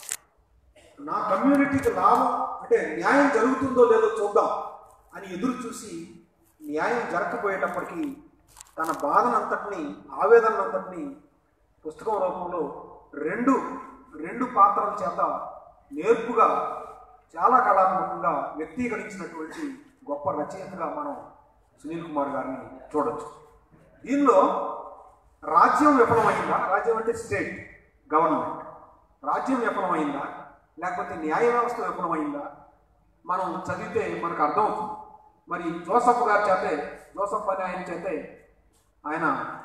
నా కమ్యూనిటీకి లాభం అంటే న్యాయం జరుగుతుందో లేదో చూద్దాం అని ఎదురు చూసి న్యాయం జరగకపోయేటప్పటికీ తన బాధనంతటిని ఆవేదనంతటిని పుస్తకం రూపంలో రెండు రెండు పాత్రల చేత నేర్పుగా చాలా కళాత్మకంగా వ్యక్తీకరించినటువంటి గొప్ప రచయితగా మనం సునీల్ కుమార్ గారిని చూడొచ్చు దీనిలో రాజ్యం విఫలమైందా రాజ్యం అంటే స్టేట్ గవర్నమెంట్ రాజ్యం విఫలమైందా లేకపోతే న్యాయ వ్యవస్థ విఫలమైందా మనం చదివితే మనకు అర్థమవుతుంది మరి జోసఫ్ గారి చేతే జోసఫ్ అని ఆయన చేతే ఆయన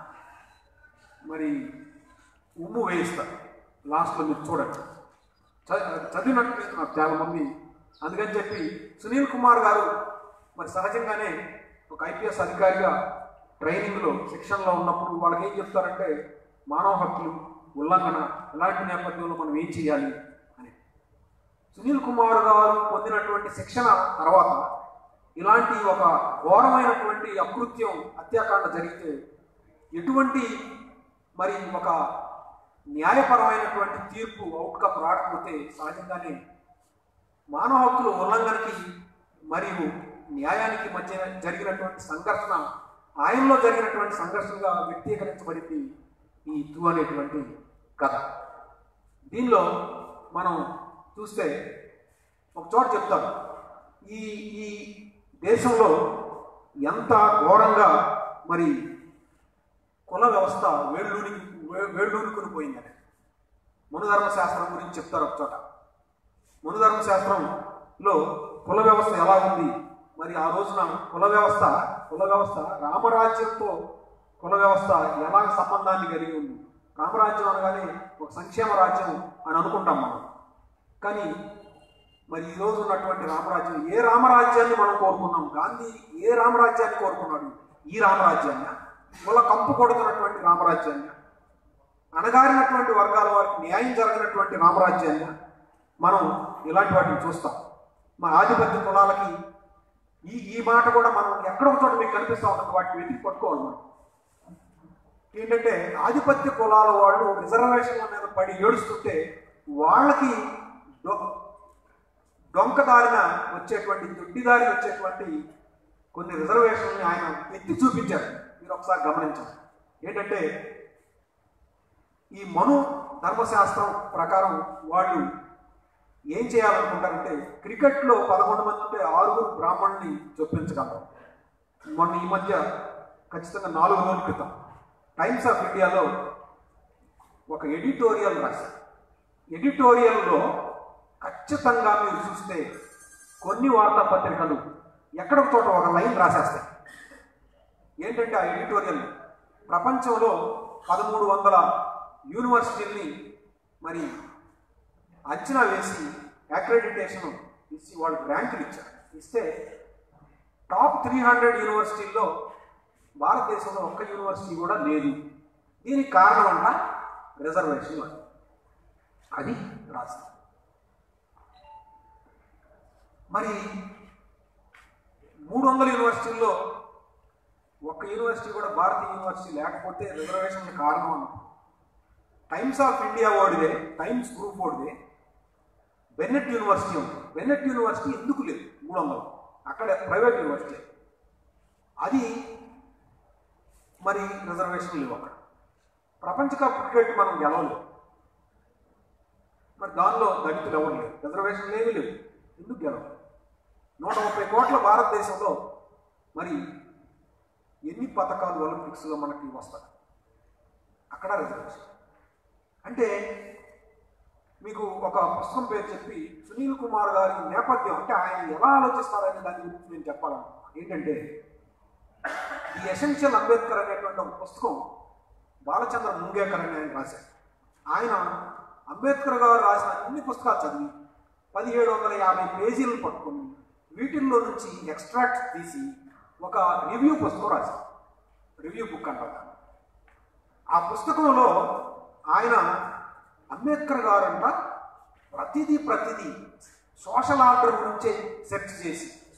మరి ఉమ్ము వేయిస్తారు లాస్ట్లో మీరు చూడండి చ- చదివినట్టు నాకు చాలా మంది అందుకని చెప్పి సునీల్ కుమార్ గారు మరి సహజంగానే ఒక ఐపీఎస్ అధికారిగా ట్రైనింగ్లో శిక్షణలో ఉన్నప్పుడు వాళ్ళకి ఏం చెప్తారంటే మానవ హక్కులు ఉల్లంఘన ఇలాంటి నేపథ్యంలో మనం ఏం చేయాలి అని సునీల్ కుమార్ గారు పొందినటువంటి శిక్షణ తర్వాత ఇలాంటి ఒక ఘోరమైనటువంటి అకృత్యం హత్యాకాండ జరిగితే ఎటువంటి మరి ఒక న్యాయపరమైనటువంటి తీర్పు అవుట్కమ్ రాకపోతే సహజంగానే మానవ హక్కుల ఉల్లంఘనకి మరియు న్యాయానికి మధ్య జరిగినటువంటి సంఘర్షణ ఆయనలో జరిగినటువంటి సంఘర్షణగా వ్యక్తీకరించబడింది ఈ తు అనేటువంటి కథ దీనిలో మనం చూస్తే ఒక చోట చెప్తారు ఈ ఈ దేశంలో ఎంత ఘోరంగా మరి కుల వ్యవస్థ వేళ్ళూని వేళ్ళూనుకుని పోయిందని మనుధర్మ శాస్త్రం గురించి చెప్తారు ఒక చోట మనుధర్మ శాస్త్రంలో కుల వ్యవస్థ ఎలా ఉంది మరి ఆ రోజున కుల వ్యవస్థ కుల వ్యవస్థ రామరాజ్యంతో కుల వ్యవస్థ ఎలా సంబంధాన్ని కలిగి ఉంది రామరాజ్యం అనగానే ఒక సంక్షేమ రాజ్యం అని అనుకుంటాం మనం కానీ మరి ఈ రోజు ఉన్నటువంటి రామరాజ్యం ఏ రామరాజ్యాన్ని మనం కోరుకున్నాం గాంధీ ఏ రామరాజ్యాన్ని కోరుకున్నాడు ఈ రామరాజ్యాన్ని వాళ్ళ కంపు కొడుతున్నటువంటి రామరాజ్యాన్ని అణగారినటువంటి వర్గాల వారికి న్యాయం జరగనటువంటి రామరాజ్యాన్ని మనం ఇలాంటి వాటిని చూస్తాం మా ఆధిపత్య కులాలకి ఈ ఈ మాట కూడా మనం ఎక్కడో ఒక చోట మీకు కనిపిస్తూ ఉంటుంది వాటిని వెతికి పట్టుకోవాలి మనం ఏంటంటే ఆధిపత్య కులాల వాళ్ళు రిజర్వేషన్ల మీద పడి ఏడుస్తుంటే వాళ్ళకి డొ- డొంకదారిన వచ్చేటువంటి దొడ్డిదారిన వచ్చేటువంటి కొన్ని రిజర్వేషన్ని ఆయన ఎత్తి చూపించారు మీరు ఒకసారి గమనించండి ఏంటంటే ఈ మను ధర్మశాస్త్రం ప్రకారం వాళ్ళు ఏం చేయాలనుకుంటారంటే క్రికెట్లో పదకొండు మంది ఉంటే ఆరుగురు బ్రాహ్మణుల్ని చొప్పించగలరు మొన్న ఈ మధ్య ఖచ్చితంగా నాలుగు రోజుల క్రితం టైమ్స్ ఆఫ్ ఇండియాలో ఒక ఎడిటోరియల్ రాశారు ఎడిటోరియల్లో ఖచ్చితంగా మీరు చూస్తే కొన్ని వార్తాపత్రికలు ఎక్కడ ఒక చోట ఒక లైన్ రాసేస్తాయి ఏంటంటే ఆ ఎడిటోరియల్ ప్రపంచంలో పదమూడు వందల యూనివర్సిటీల్ని మరి అంచనా వేసి అక్రెడిటేషన్ ఇచ్చి వాళ్ళు ర్యాంకులు ఇచ్చారు ఇస్తే టాప్ త్రీ హండ్రెడ్ యూనివర్సిటీల్లో భారతదేశంలో ఒక్క యూనివర్సిటీ కూడా లేదు దీనికి కారణం అంట రిజర్వేషన్ అని. అది రాసింది మరి మూడు వందల యూనివర్సిటీల్లో ఒక్క యూనివర్సిటీ కూడా భారతీయ యూనివర్సిటీ లేకపోతే రిజర్వేషన్ కారణం అన్నమాట టైమ్స్ ఆఫ్ ఇండియా వాడిదే టైమ్స్ గ్రూప్ వాడిదే బెన్నెట్ యూనివర్సిటీ ఉంది బెన్నెట్ యూనివర్సిటీ ఎందుకు లేదు మూడు వందలు అక్కడ ప్రైవేట్ యూనివర్సిటీ అది మరి రిజర్వేషన్ లేవు అక్కడ ప్రపంచ కప్ క్రికెట్ మనం గెలవలేము మరి దానిలో దళితులు ఎవరు లేరు రిజర్వేషన్ ఏమీ లేవు ఎందుకు గెలవలేదు నూట ముప్పై కోట్ల భారతదేశంలో మరి ఎన్ని పథకాలు ఒలింపిక్స్లో మనకి వస్తాయి అక్కడ రిజర్వేషన్ అంటే మీకు ఒక పుస్తకం పేరు చెప్పి సునీల్ కుమార్ గారి నేపథ్యం అంటే ఆయన ఎలా ఆలోచిస్తారనే దాని గురించి నేను చెప్పాలనుకుంటున్నాను ఏంటంటే ఈ ఎసెన్షియల్ అంబేద్కర్ అనేటువంటి ఒక పుస్తకం బాలచంద్ర ముంగేకర్ అని ఆయన రాశారు ఆయన అంబేద్కర్ గారు రాసిన అన్ని పుస్తకాలు చదివి పదిహేడు వందల యాభై పేజీలను పట్టుకొని వీటిల్లో నుంచి ఎక్స్ట్రాక్ట్ తీసి ఒక రివ్యూ పుస్తకం రాశారు రివ్యూ బుక్ అంటారు దాన్ని. ఆ పుస్తకంలో ఆయన అంబేద్కర్ గారంట ప్రతిదీ ప్రతిదీ సోషల్ ఆర్డర్ గురించే సెర్చ్ చేసి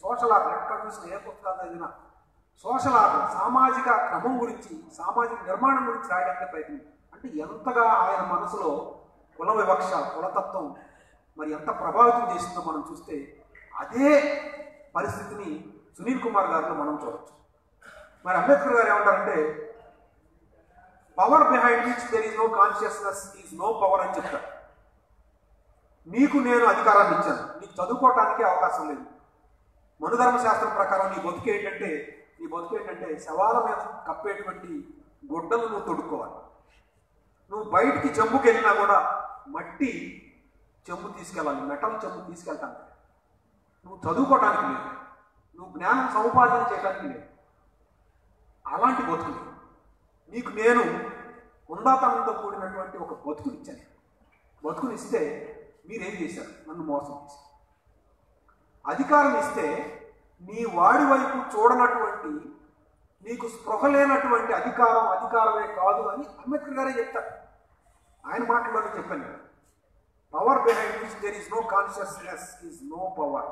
సోషల్ ఆర్డర్ ఎక్కడ చూసిన ఏ పుస్తకాలు చదివినా సోషల్ ఆర్డర్ సామాజిక క్రమం గురించి సామాజిక నిర్మాణం గురించి రాయడానికి ప్రయత్నం అంటే ఎంతగా ఆయన మనసులో కుల వివక్ష కులతత్వం మరి ఎంత ప్రభావితం చేసిందో మనం చూస్తే అదే పరిస్థితిని సునీల్ కుమార్ గారిలో మనం చూడొచ్చు మరి అంబేద్కర్ గారు ఏమంటారంటే power behind which there is no consciousness is no power అని చెప్తారు నీకు నేను అధికారాన్ని ఇచ్చాను నీకు చదువుకోవటానికి అవకాశం లేదు మనుధర్మ శాస్త్రం ప్రకారం నీ బతుకు ఏంటంటే నీ బతుకు ఏంటంటే శవాల మీద కప్పేటువంటి గుడ్డలు నువ్వు తొడుక్కోవాలి నువ్వు బయటికి చెంబుకి వెళ్ళినా కూడా మట్టి చెంబు తీసుకెళ్ళాలి మెటల్ చెంబు తీసుకెళ్ళటానికి నువ్వు చదువుకోవటానికి లేదు నువ్వు జ్ఞానం సముపార్జన చేయడానికి లేదు అలాంటి బతుకులు నీకు నేను ఉందాతనంతో కూడినటువంటి ఒక బతుకునిచ్చాను బతుకునిస్తే మీరేం చేశారు నన్ను మోసం చేశారు అధికారం ఇస్తే నీ వాడి వైపు చూడనటువంటి నీకు స్పృహ లేనటువంటి అధికారం అధికారమే కాదు అని అంబేద్కర్ గారే చెప్తారు ఆయన మాటల్లోనే చెప్పాను నేను power behind which there is no consciousness is no power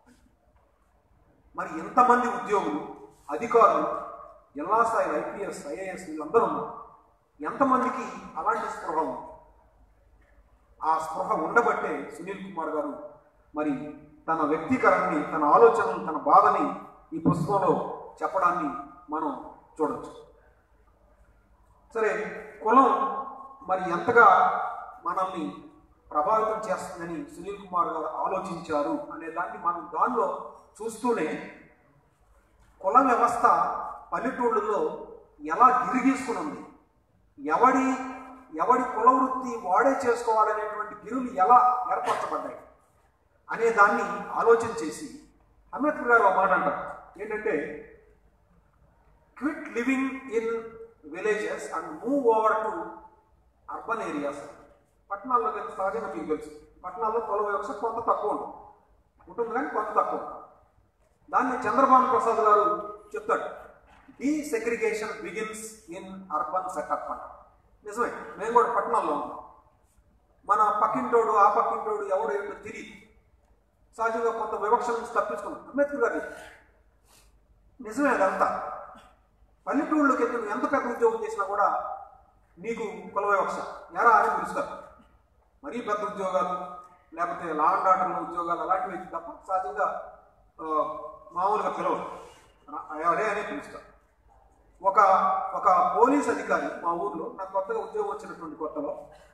మరి ఎంతమంది ఉద్యోగులు అధికారులు జిల్లా స్థాయి ఐపీఎస్ ఐఏఎస్ వీళ్ళందరూ ఉన్నారు ఎంతమందికి అలాంటి స్పృహ ఉంది ఆ స్పృహ ఉండబట్టే సునీల్ కుమార్ గారు మరి తన వ్యక్తీకరణని తన ఆలోచనలు తన బాధని ఈ పుస్తకంలో చెప్పడాన్ని మనం చూడొచ్చు సరే కులం మరి ఎంతగా మనల్ని ప్రభావితం చేస్తుందని సునీల్ కుమార్ గారు ఆలోచించారు అనే దాన్ని మనం దానిలో చూస్తూనే కుల వ్యవస్థ పల్లెటూళ్ళలో ఎలా గిరిగీసుకుని ఉంది ఎవడి ఎవడి కుల వృత్తి వాడే చేసుకోవాలనేటువంటి గిరులు ఎలా ఏర్పరచబడ్డాయి అనే దాన్ని ఆలోచన చేసి అంబేద్కర్ గారు ఒక మాట అంటారు ఏంటంటే quit living in villages and move over to urban areas పట్టణాల్లో అయితే సహజంగా మీకు తెలుసు పట్టణాల్లో కుల వ్యవస్థ కొంత తక్కువ ఉంటుంది ఉంటుంది కానీ కొంత తక్కువ దాన్ని చంద్రబాబు ప్రసాద్ గారు చెప్తాడు desegregation begins in urban setup అంట నిజమే మేము కూడా పట్టణాల్లో ఉన్నాం మన పక్కింటోడు ఆ పక్కింటోడు ఎవడు ఏంటో తెలియదు సహజంగా కొంత వివక్ష నుంచి తప్పించుకున్నాం అంబేద్కర్ గారు నిజమే అదంతా పల్లెటూళ్ళకి వెళ్ళి నువ్వు ఎంత పెద్ద ఉద్యోగం చేసినా కూడా నీకు కుల వివక్ష ఎరా అని పిలుస్తారు మరీ పెద్ద ఉద్యోగాలు లేకపోతే లా అండ్ ఆర్డర్లో ఉద్యోగాలు అలాంటివి అయితే తప్ప సహజంగా ఆ, మామూలుగా పిలవరు ఎవరే అని పిలుస్తారు ఒక ఒక పోలీస్ అధికారి మా ఊర్లో నాకు కొత్తగా ఉద్యోగం వచ్చినటువంటి కొత్తలో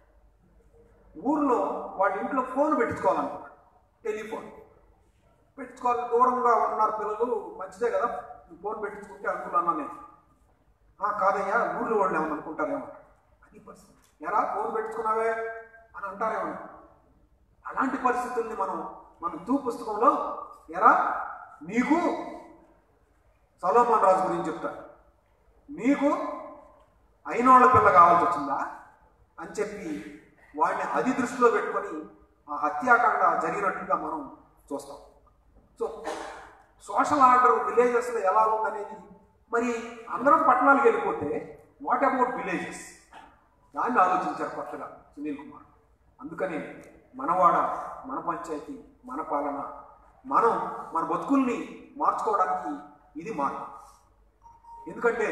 ఊర్లో వాళ్ళ ఇంట్లో ఫోన్ పెట్టించుకోవాలనుకున్నాడు టెలిఫోన్ పెట్టించుకోవాలి దూరంగా ఉన్నారు పిల్లలు మంచిదే కదా నువ్వు ఫోన్ పెట్టించుకుంటే అనుకున్నాను నేను "ఆ, కాదయ్యా ఊర్లో వాళ్ళు ఏమని అనుకుంటారేమో అది పరిస్థితి ఎరా ఫోన్ పెట్టుకున్నావే అని అంటారేమో అలాంటి పరిస్థితుల్ని మనం మన తూ పుస్తకంలో ఎరా నీకు సలోమాన్ రాజు గురించి చెప్తారు నీకు అయినోళ్ళ పిల్ల కావాల్సి వచ్చిందా అని చెప్పి వాడిని అది దృష్టిలో పెట్టుకొని ఆ హత్యాకాండ జరిగినట్టుగా మనం చూస్తాం సో సోషల్ ఆర్డర్ విలేజెస్లో ఎలా ఉందనేది మరి అందరం పట్టణాలకు వెళ్ళిపోతే వాట్ అబౌట్ విలేజెస్ దాన్ని ఆలోచించారు కొత్తగా సునీల్ కుమార్ అందుకనే మనవాడ మన పంచాయతీ మన పాలన మనం మన బతుకుల్ని మార్చుకోవడానికి ఇది మార్గం ఎందుకంటే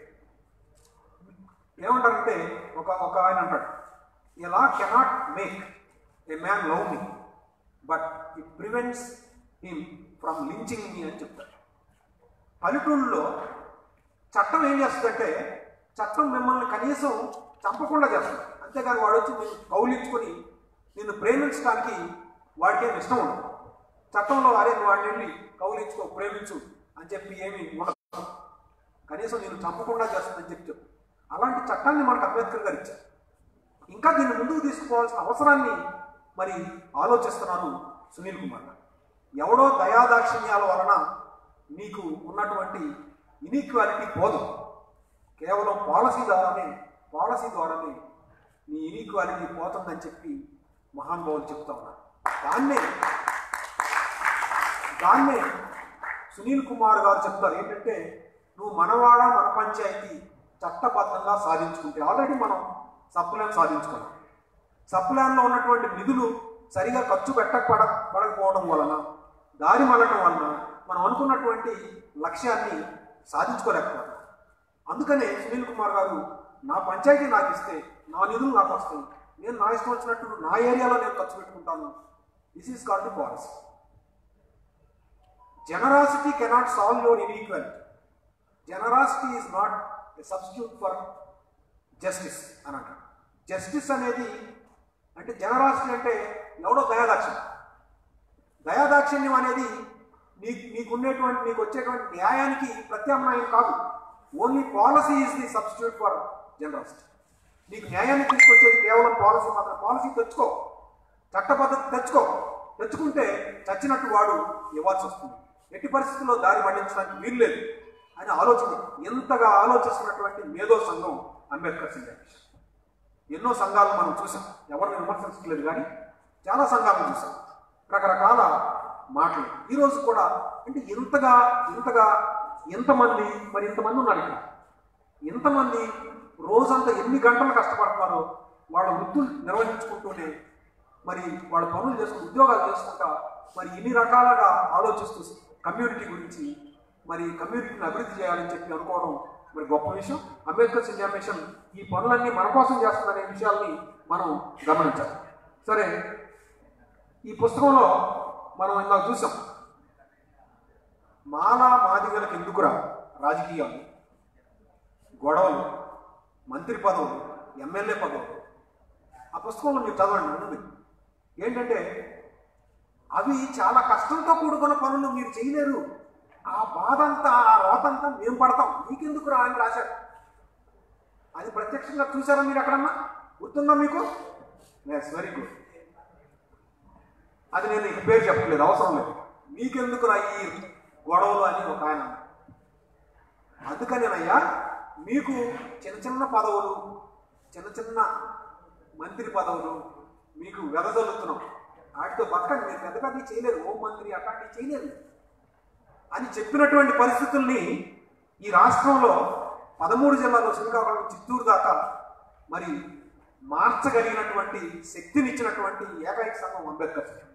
ఏమంటారంటే ఒక ఒక ఆయన అంటాడు ఎలా cannot make a man love me but it prevents him from lynching me అని చెప్తాడు పల్లెటూళ్ళలో చట్టం ఏం చేస్తుందంటే చట్టం మిమ్మల్ని కనీసం చంపకుండా చేస్తుంది అంతేగాని వాడు వచ్చి నేను కౌలించుకొని నిన్ను ప్రేమించడానికి వాడికి ఏమి ఇష్టం ఉండదు చట్టంలో అరే నువ్వు వాడిని వెళ్ళి కౌలించుకో ప్రేమించు అని చెప్పి ఏమి ఉండదు కనీసం నేను చంపకుండా చేస్తుందని చెప్పి చెప్పు అలాంటి చట్టాన్ని మనకు అంబేద్కర్ గారు ఇచ్చారు ఇంకా దీన్ని ముందుకు తీసుకుపోవాల్సిన అవసరాన్ని మరి ఆలోచిస్తున్నారు సునీల్ కుమార్ గారు ఎవడో దయాదాక్షిణ్యాల వలన నీకు ఉన్నటువంటి ఇనీక్వాలిటీ పోదు కేవలం పాలసీ ద్వారానే పాలసీ ద్వారానే నీ ఇనీక్వాలిటీ పోతుందని చెప్పి మహానుభావులు చెప్తా ఉన్నారు దాన్నే దాన్నే సునీల్ కుమార్ గారు చెప్తారు ఏంటంటే నువ్వు మనవాడ మన పంచాయతీ చట్టబద్ధంగా సాధించుకుంటే ఆల్రెడీ మనం సప్లాన్ సాధించుకున్నాం సప్లాన్లో ఉన్నటువంటి నిధులు సరిగా ఖర్చు పెట్టక పడ పడకపోవడం వలన దారి మళ్ళటం వలన మనం అనుకున్నటువంటి లక్ష్యాన్ని సాధించుకోలేకపోతాం అందుకనే సునీల్ కుమార్ గారు నా పంచాయతీ నాకు ఇస్తే నా నిధులు నాకు వస్తాయి నేను నా ఇష్టం వచ్చినట్టు నా ఏరియాలో నేను ఖర్చు పెట్టుకుంటాను this is called the policy generosity cannot solve your inequality generosity is not a substitute for justice అని అంటారు జస్టిస్ అనేది అంటే జనరాసిటీ అంటే ఎవడో దయాదాక్షిణ్యం దయాదాక్షిణ్యం అనేది నీ నీకున్నటువంటి నీకు వచ్చేటువంటి న్యాయానికి ప్రత్యామ్నాయం కాదు only policy is the substitute for generosity నీకు న్యాయాన్ని తీసుకొచ్చేది కేవలం పాలసీ మాత్రం పాలసీ తెచ్చుకో చట్ట పద్ధతి తెచ్చుకో తెచ్చుకుంటే చచ్చినట్టు వాడు ఇవ్వాల్సి వస్తుంది ఎట్టి పరిస్థితుల్లో దారి మళ్లించడానికి వీలు లేదు అని ఆలోచన ఎంతగా ఆలోచిస్తున్నటువంటి మేధో సంఘం అంబేద్కర్ సింగ్ కమిషన్ ఎన్నో సంఘాలు మనం చూసాం ఎవరిని విమర్శించట్లేదు కానీ చాలా సంఘాలను చూసాం రకరకాల మాటలు ఈరోజు కూడా అంటే ఇంతగా ఇంతగా ఎంతమంది మరి ఇంతమంది ఉన్నారు ఇక్కడ ఎంతమంది రోజంతా ఎన్ని గంటలు కష్టపడతారో వాళ్ళ వృత్తులు నిర్వహించుకుంటూనే మరి వాళ్ళ పనులు చేసుకుంటూ ఉద్యోగాలు చేసుకుంటా మరి ఇన్ని రకాలుగా ఆలోచిస్తూ కమ్యూనిటీ గురించి మరి కమ్యూనిటీని అభివృద్ధి చేయాలని చెప్పి అనుకోవడం మరి గొప్ప విషయం అంబేద్కర్ ఇండియా మిషన్ ఈ పనులన్నీ మన కోసం చేస్తుందనే విషయాల్ని మనం గమనించాలి సరే ఈ పుస్తకంలో మనం ఇందాక చూసాం మాలా మాదిగలకు ఎందుకురా రాజకీయాలు గొడవలు మంత్రి పదవులు ఎమ్మెల్యే పదవులు ఆ పుస్తకంలో మీరు చదవండి ఉన్నది ఏంటంటే అవి చాలా కష్టంతో కూడుకున్న పనులు మీరు చేయలేరు ఆ బాధ అంతా ఆ రోతంతా మేము పడతాం మీకెందుకు రా అని రాశారు అది ప్రత్యక్షంగా చూసారా మీరు ఎక్కడన్నా గుర్తుందా మీకు ఎస్ వెరీ గుడ్ అది నేను ఇక పేరు చెప్పలేదు అవసరం లేదు మీకెందుకు రా ఈ గొడవలు అని ఒక ఆయన అన్నాడు. అందుకనేనయ్యా మీకు చిన్న చిన్న పదవులు చిన్న చిన్న మంత్రి పదవులు మీకు వెదజల్లుతున్నాం వాటితో బతకండి మీరు పెద్ద పెద్ద చేయలేరు హోం మంత్రి అట్లాంటివి చేయలేరు అని చెప్పినటువంటి పరిస్థితుల్ని ఈ రాష్ట్రంలో పదమూడు జిల్లాలో శ్రీకాకుళం చిత్తూరు దాకా మరి మార్చగలిగినటువంటి శక్తినిచ్చినటువంటి ఏకైక సంఘం అంబేద్కర్ సంఘం.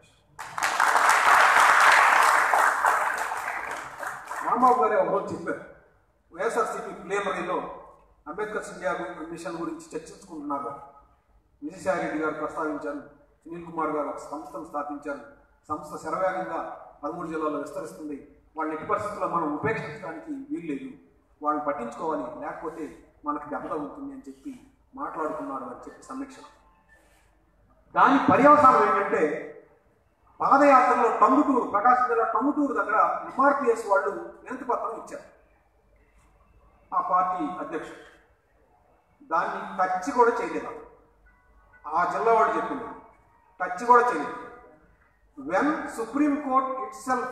రాంబాబు గారు ఒకరోజు చెప్పారు వైఎస్ఆర్సీపీ ప్లేనరీలో అంబేద్కర్ ఇండియా గు- మిషన్ గురించి చర్చించుకుంటున్నారు విజయసాయిరెడ్డి గారు ప్రస్తావించారు సునీల్ కుమార్ గారు ఒక సంస్థను స్థాపించారు సంస్థ శరవేగంగా పదమూడు జిల్లాల్లో విస్తరిస్తుంది వాళ్ళని ఎట్టి పరిస్థితుల్లో మనం ఉపేక్షించడానికి వీలు లేదు వాళ్ళని పట్టించుకోవాలి లేకపోతే మనకు దెబ్బ తగ్గుతుంది అని చెప్పి మాట్లాడుకున్నారు అని చెప్పి సమీక్ష దాని పర్యవసానం ఏంటంటే పాదయాత్రలో టంగుటూరు ప్రకాశం జిల్లా టంగుటూరు దగ్గర ఎంఆర్పిఎస్ వాళ్ళు వినతి పత్రం ఇచ్చారు ఆ పార్టీ అధ్యక్షుడు దాన్ని టచ్ కూడా చేయలేదు ఆ జిల్లా వాడు చెప్పింది టచ్ కూడా చేయలేదు when Supreme Court itself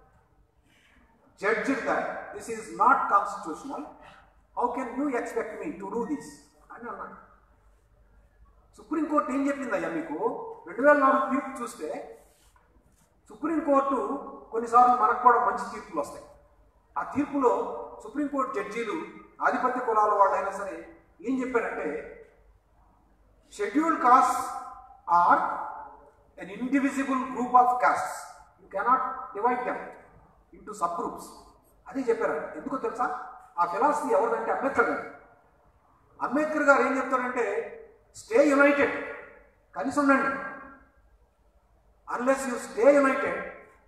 judge that this is not constitutional how can you expect me to do this అని అన్నాడు సుప్రీంకోర్టు ఏం చెప్పిందయ్యా మీకు రెండు వేల నాలుగు తీర్పు చూస్తే సుప్రీంకోర్టు కొన్నిసార్లు మనకు కూడా మంచి తీర్పులు వస్తాయి ఆ తీర్పులో సుప్రీంకోర్టు జడ్జీలు ఆధిపత్య కులాల వాళ్ళైనా సరే ఏం చెప్పారంటే scheduled caste are an indivisible group of castes. You cannot divide them into subgroups. అదే చెప్పారు ఎందుకో తెలుసా ఆ ఫిలాసఫీ ఎవరిదంటే అంబేద్కర్ గారు అంబేద్కర్ గారు ఏం చెప్తారంటే స్టే యునైటెడ్ కలిసి ఉండండి unless you stay united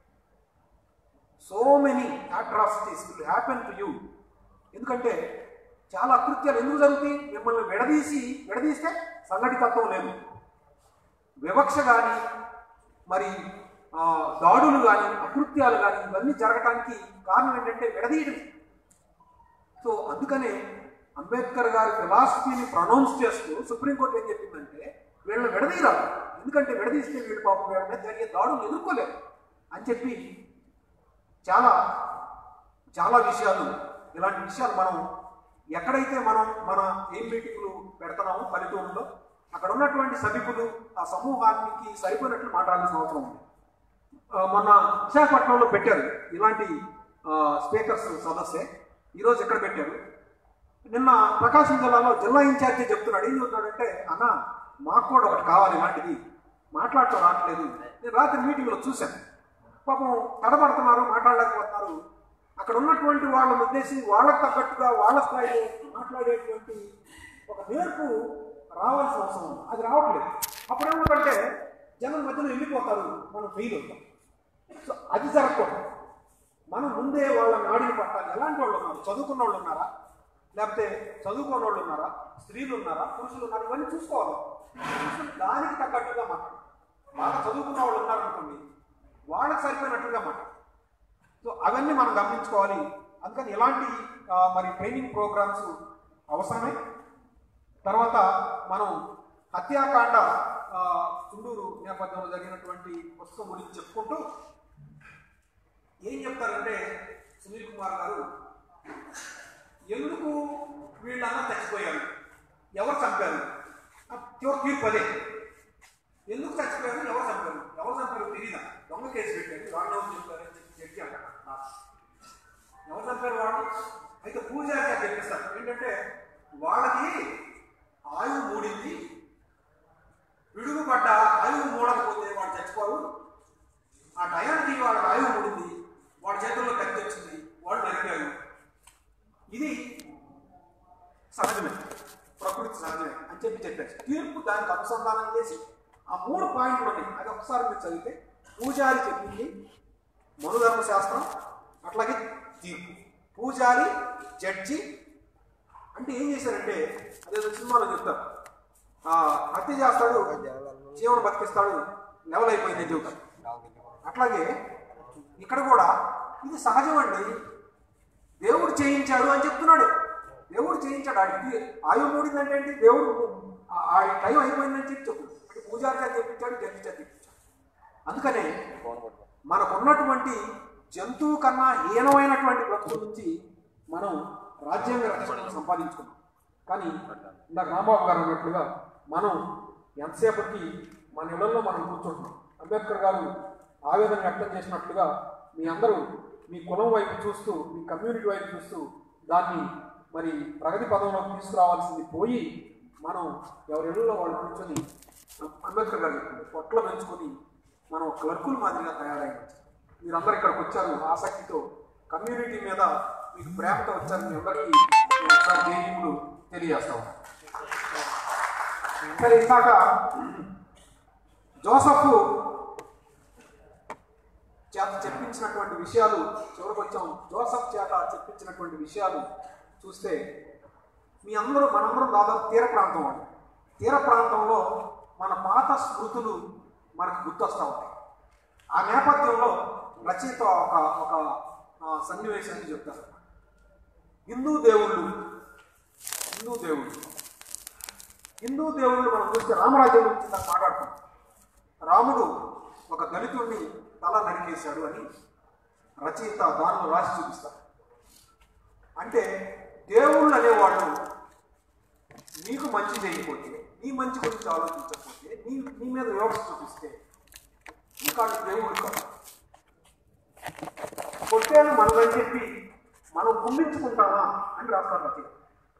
so many atrocities will happen to you ఎందుకంటే చాలా అకృత్యాలు ఎందుకు జరుగుతాయి మిమ్మల్ని విడదీసి విడదీస్తే సంఘటితత్వం లేదు వివక్ష కానీ మరి ఆ, దాడులు కానీ అకృత్యాలు కానీ ఇవన్నీ జరగటానికి కారణం ఏంటంటే విడదీయడమే సో అందుకనే అంబేద్కర్ గారి ఫిలాసఫీని ప్రొనౌన్స్ చేస్తూ సుప్రీంకోర్టు ఏం చెప్పిందంటే వీళ్ళని విడదీయరాదు ఎందుకంటే విడదీస్తే వీళ్ళు పాపం వీళ్ళ మీద జరిగే దాడులు ఎదుర్కోలేరు అని చెప్పి చాలా చాలా విషయాలు ఇలాంటి విషయాలు మనం ఎక్కడైతే మనం మన ఏం మీటింగ్లు పెడుతున్నామో పల్లెటూరులో అక్కడ ఉన్నటువంటి సభికులు ఆ సమూహానికి సరిపోయినట్లు మాట్లాడాల్సిన అవసరం ఉంది ఆ, మొన్న విశాఖపట్నంలో పెట్టారు ఇలాంటి స్పీకర్స్ సదస్సే ఈరోజు ఎక్కడ పెట్టారు నిన్న ప్రకాశం జిల్లాలో జిల్లా ఇన్ఛార్జి చెప్తున్నాడు ఏం చెప్తున్నాడంటే అన్న మాకు కూడా ఒకటి కావాలి ఇలాంటిది మాట్లాడటం రావట్లేదు నేను రాత్రి మీటింగ్లో చూశాను పాపం తడబడుతున్నారు మాట్లాడలేకపోతున్నారు అక్కడ ఉన్నటువంటి వాళ్ళని ఉద్దేశించి వాళ్ళకు తగ్గట్టుగా వాళ్ళ స్థాయిలో మాట్లాడేటువంటి ఒక నేర్పు రావాల్సిన అవసరం ఉంది అది రావట్లేదు అప్పుడు ఏమిటంటే జనం మధ్యలో వెళ్ళిపోతారు మనం ఫెయిల్ అవుతాం సో అది జరగకూడదు మనం ముందే వాళ్ళ నాడిని పట్టాలి ఎలాంటి వాళ్ళు ఉన్నారు చదువుకున్న వాళ్ళు ఉన్నారా లేకపోతే చదువుకోని వాళ్ళు ఉన్నారా స్త్రీలు ఉన్నారా పురుషులు ఉన్నారా ఇవన్నీ చూసుకోవాలి పురుషులు దానికి తగ్గట్టుగా మాట్లాడాలి బాగా చదువుకున్న వాళ్ళు ఉన్నారనుకోండి వాళ్ళకి సరిపోయినట్టుగా మాట్లాడాలి సో అవన్నీ మనం గమనించుకోవాలి అందుకని ఇలాంటి ఆ, మరి ట్రైనింగ్ ప్రోగ్రామ్స్ అవసరమే తర్వాత మనం హత్యాకాండ ఆ, చుండూరు నేపథ్యంలో జరిగినటువంటి పుస్తకం గురించి చెప్పుకుంటూ ఏం చెప్తారంటే సునీల్ కుమార్ గారు ఎందుకు వీళ్ళన్నా చచ్చిపోయారు ఎవరు చంపారు ఆ చివరి తీర్పు అదే ఎందుకు చచ్చిపోయారు ఎవరు చంపారు ఎవరు చంపారు తెలియదా దొంగ కేసు పెట్టారు వాళ్ళు ఎవరు చెప్పారు అని చెప్పి జడ్జి అంటారు ఎవరు చంపారు వాళ్ళు అయితే పూజారి గారు చెప్పిస్తారు ఏంటంటే వాళ్ళకి ఆయువు మూడింది పిడుగుపడ్డ ఆయువు మూడకపోతే వాళ్ళు చచ్చిపోరు ఆ టయానికి వాళ్ళకి ఆయువు మూడింది వాళ్ళ చేతుల్లో కత్తి వచ్చింది వాళ్ళు నరికారు ఇది సహజమే ప్రకృతి సహజమే అని చెప్పి చెప్పారు తీర్పు దానికి అనుసంధానం చేసి ఆ మూడు పాయింట్లు ఉన్నాయి అది ఒకసారి మీరు చదివితే పూజారి చెప్పింది మనుధర్మ శాస్త్రం అట్లాగే తీర్పు పూజారి జడ్జి అంటే ఏం చేశారంటే అదేదో సినిమాలో చెప్తారు ఆ, హత్య చేస్తాడు జీవనం బతికిస్తాడు లెవెల్ అయిపోయింది చెబుతారు అట్లాగే ఇక్కడ కూడా ఇది సహజం అండి దేవుడు చేయించాడు అని చెప్తున్నాడు దేవుడు చేయించాడు ఆడికి ఆయువు మూడిందంటే ఏంటి దేవుడు ఆ- ఆ టైం అయిపోయిందని చెప్పి చెప్పు అంటే పూజారి గారు చెప్పించాడు జడ్జి గారు చెప్పించాడు అందుకనే మనకున్నటువంటి జంతువు కన్నా హీనమైనటువంటి బ్రతుకుల నుంచి మనం రాజ్యాంగ రక్షణ సంపాదించుకున్నాం కానీ ఇందాక రాంబాబు గారు అన్నట్లుగా మనం ఎంతసేపటికి మన ఇళ్లలో మనం కూర్చుంటున్నాం అంబేద్కర్ గారు ఆవేదన వ్యక్తం చేసినట్లుగా మీ అందరూ మీ కులం వైపు చూస్తూ మీ కమ్యూనిటీ వైపు చూస్తూ దాన్ని మరి ప్రగతి పదంలోకి తీసుకురావాల్సింది పోయి మనం ఎవరి ఇళ్లలో వాళ్ళు కూర్చొని అంబేద్కర్ గారు చెప్పింది పొట్ల పెంచుకొని మనం క్లర్కుల మాదిరిగా తయారైంది మీరందరూ ఇక్కడికి వచ్చారు ఆసక్తితో కమ్యూనిటీ మీద మీకు ప్రేమతో వచ్చారు మీ అందరికీ నేను ఒకసారి జైలు తెలియజేస్తాం సరే ఇందాక జోసఫ్ చేత చెప్పించినటువంటి విషయాలు చివరికి వచ్చాం జోసఫ్ చేత చెప్పించినటువంటి విషయాలు చూస్తే మీ అందరూ మనందరం దాదాపు తీర ప్రాంతం అండి తీర ప్రాంతంలో మన పాత స్మృతులు మనకు గుర్తొస్తూ ఉంటాయి ఆ నేపథ్యంలో రచయిత ఒక ఒక ఆ, సన్నివేశాన్ని చెప్తారు హిందూ దేవుళ్ళు హిందూ దేవుళ్ళు హిందూ దేవుళ్ళు మనం చూస్తే రామరాజ్యం గురించి ఇందాక మాట్లాడుతాం రాముడు ఒక దళితుడిని తల నరికేశాడు అని రచయిత దానిలో రాసి చూపిస్తారు అంటే దేవుళ్ళు అనేవాళ్ళు నీకు మంచి చేయకపోతే నీ మంచి గురించి ఆలోచించకపోతే నీ నీ మీద వివక్ష చూపిస్తే నీకు వాళ్ళు దేవుడు కాదు కొట్టేది మనదని చెప్పి మనం కుమ్మించుకుంటామా అని రాస్తారు రచయిత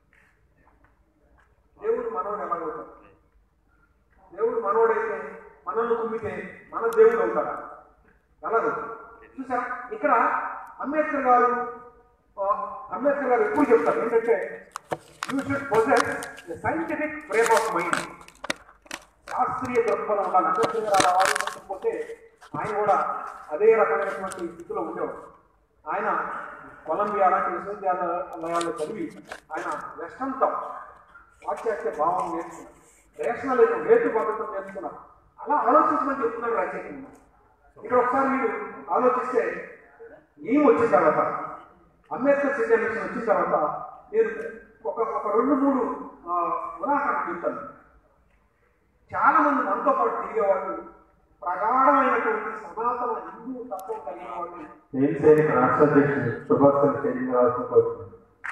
దేవుడు మనోడు ఎలాగవుతాడు దేవుడు మనోడైతే మనల్ని కుమ్మితే మన దేవుడు అవుతాడా ఎలాగో చూసారా ఇక్కడ అంబేద్కర్ గారు ఆ, అంబేద్కర్ గారు ఎక్కువ చెప్తారు ఏంటంటే you should possess scientific frame of mind శాస్త్రీయ దృక్పథం ఉండాలి అంబేద్కర్ గారు అలా ఆలోచించకపోతే ఆయన కూడా అదే రకమైనటువంటి స్థితిలో ఉండేవాడు ఆయన కొలంబియా లాంటి విశ్వవిద్యాలయాల్లో చదివి ఆయన వెస్టర్న్ థాట్ వాక్యాఖ్య భావం నేర్చుకున్నారు రేషనలిజం హేతు పద్ధతులు నేర్చుకున్నారు అలా ఆలోచించమని చెప్తున్నాడు రచయిత ఇక్కడ ఒకసారి మీరు ఆలోచిస్తే ఏం వచ్చిన తర్వాత అంబేద్కర్ సిద్ధాంతం వచ్చిన తర్వాత నేను ఒక ఒక రెండు మూడు ఆ, ఉదాహరణలు చెప్తాను చాలా మంది మనతో పాటు తిరిగేవాళ్ళు ప్రగాఢమైనటువంటి సనాతన హిందూ తత్వం కలిగిన వాళ్ళు నేను సైనిక రాష్ట్ర అధ్యక్షుడు సుభాష్ చంద్ర చైతన్య రావాల్సిన కోరుతున్నాను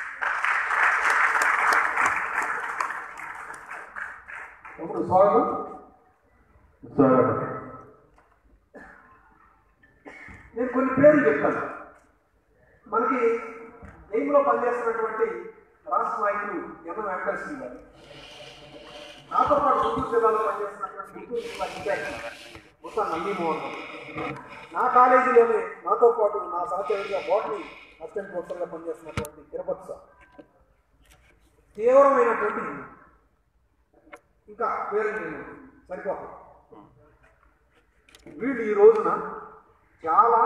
ఇప్పుడు స్వాగతం స్వాగతం నేను కొన్ని పేర్లు చెప్తాను మనకి ఎయిమ్లో పనిచేస్తున్నటువంటి రాష్ట్ర నాయకులు ఎన్న వెంకటేశ్వర గారు నాతో పాటు గుంటూరు జిల్లాలో పనిచేస్తున్నటువంటి గుంటూరు జిల్లా ఇన్ఛార్జి కొత్త నంది మోహన్ నా కాలేజీలోనే నాతో పాటు నా సహచరుడిగా బాటనీ అసిస్టెంట్ ప్రొఫెసర్గా పనిచేస్తున్నటువంటి తిరుపతి సార్ తీవ్రమైనటువంటి హిందీ. ఇంకా పేరు నేను సరిపోతుంది వీళ్ళు ఈ రోజున చాలా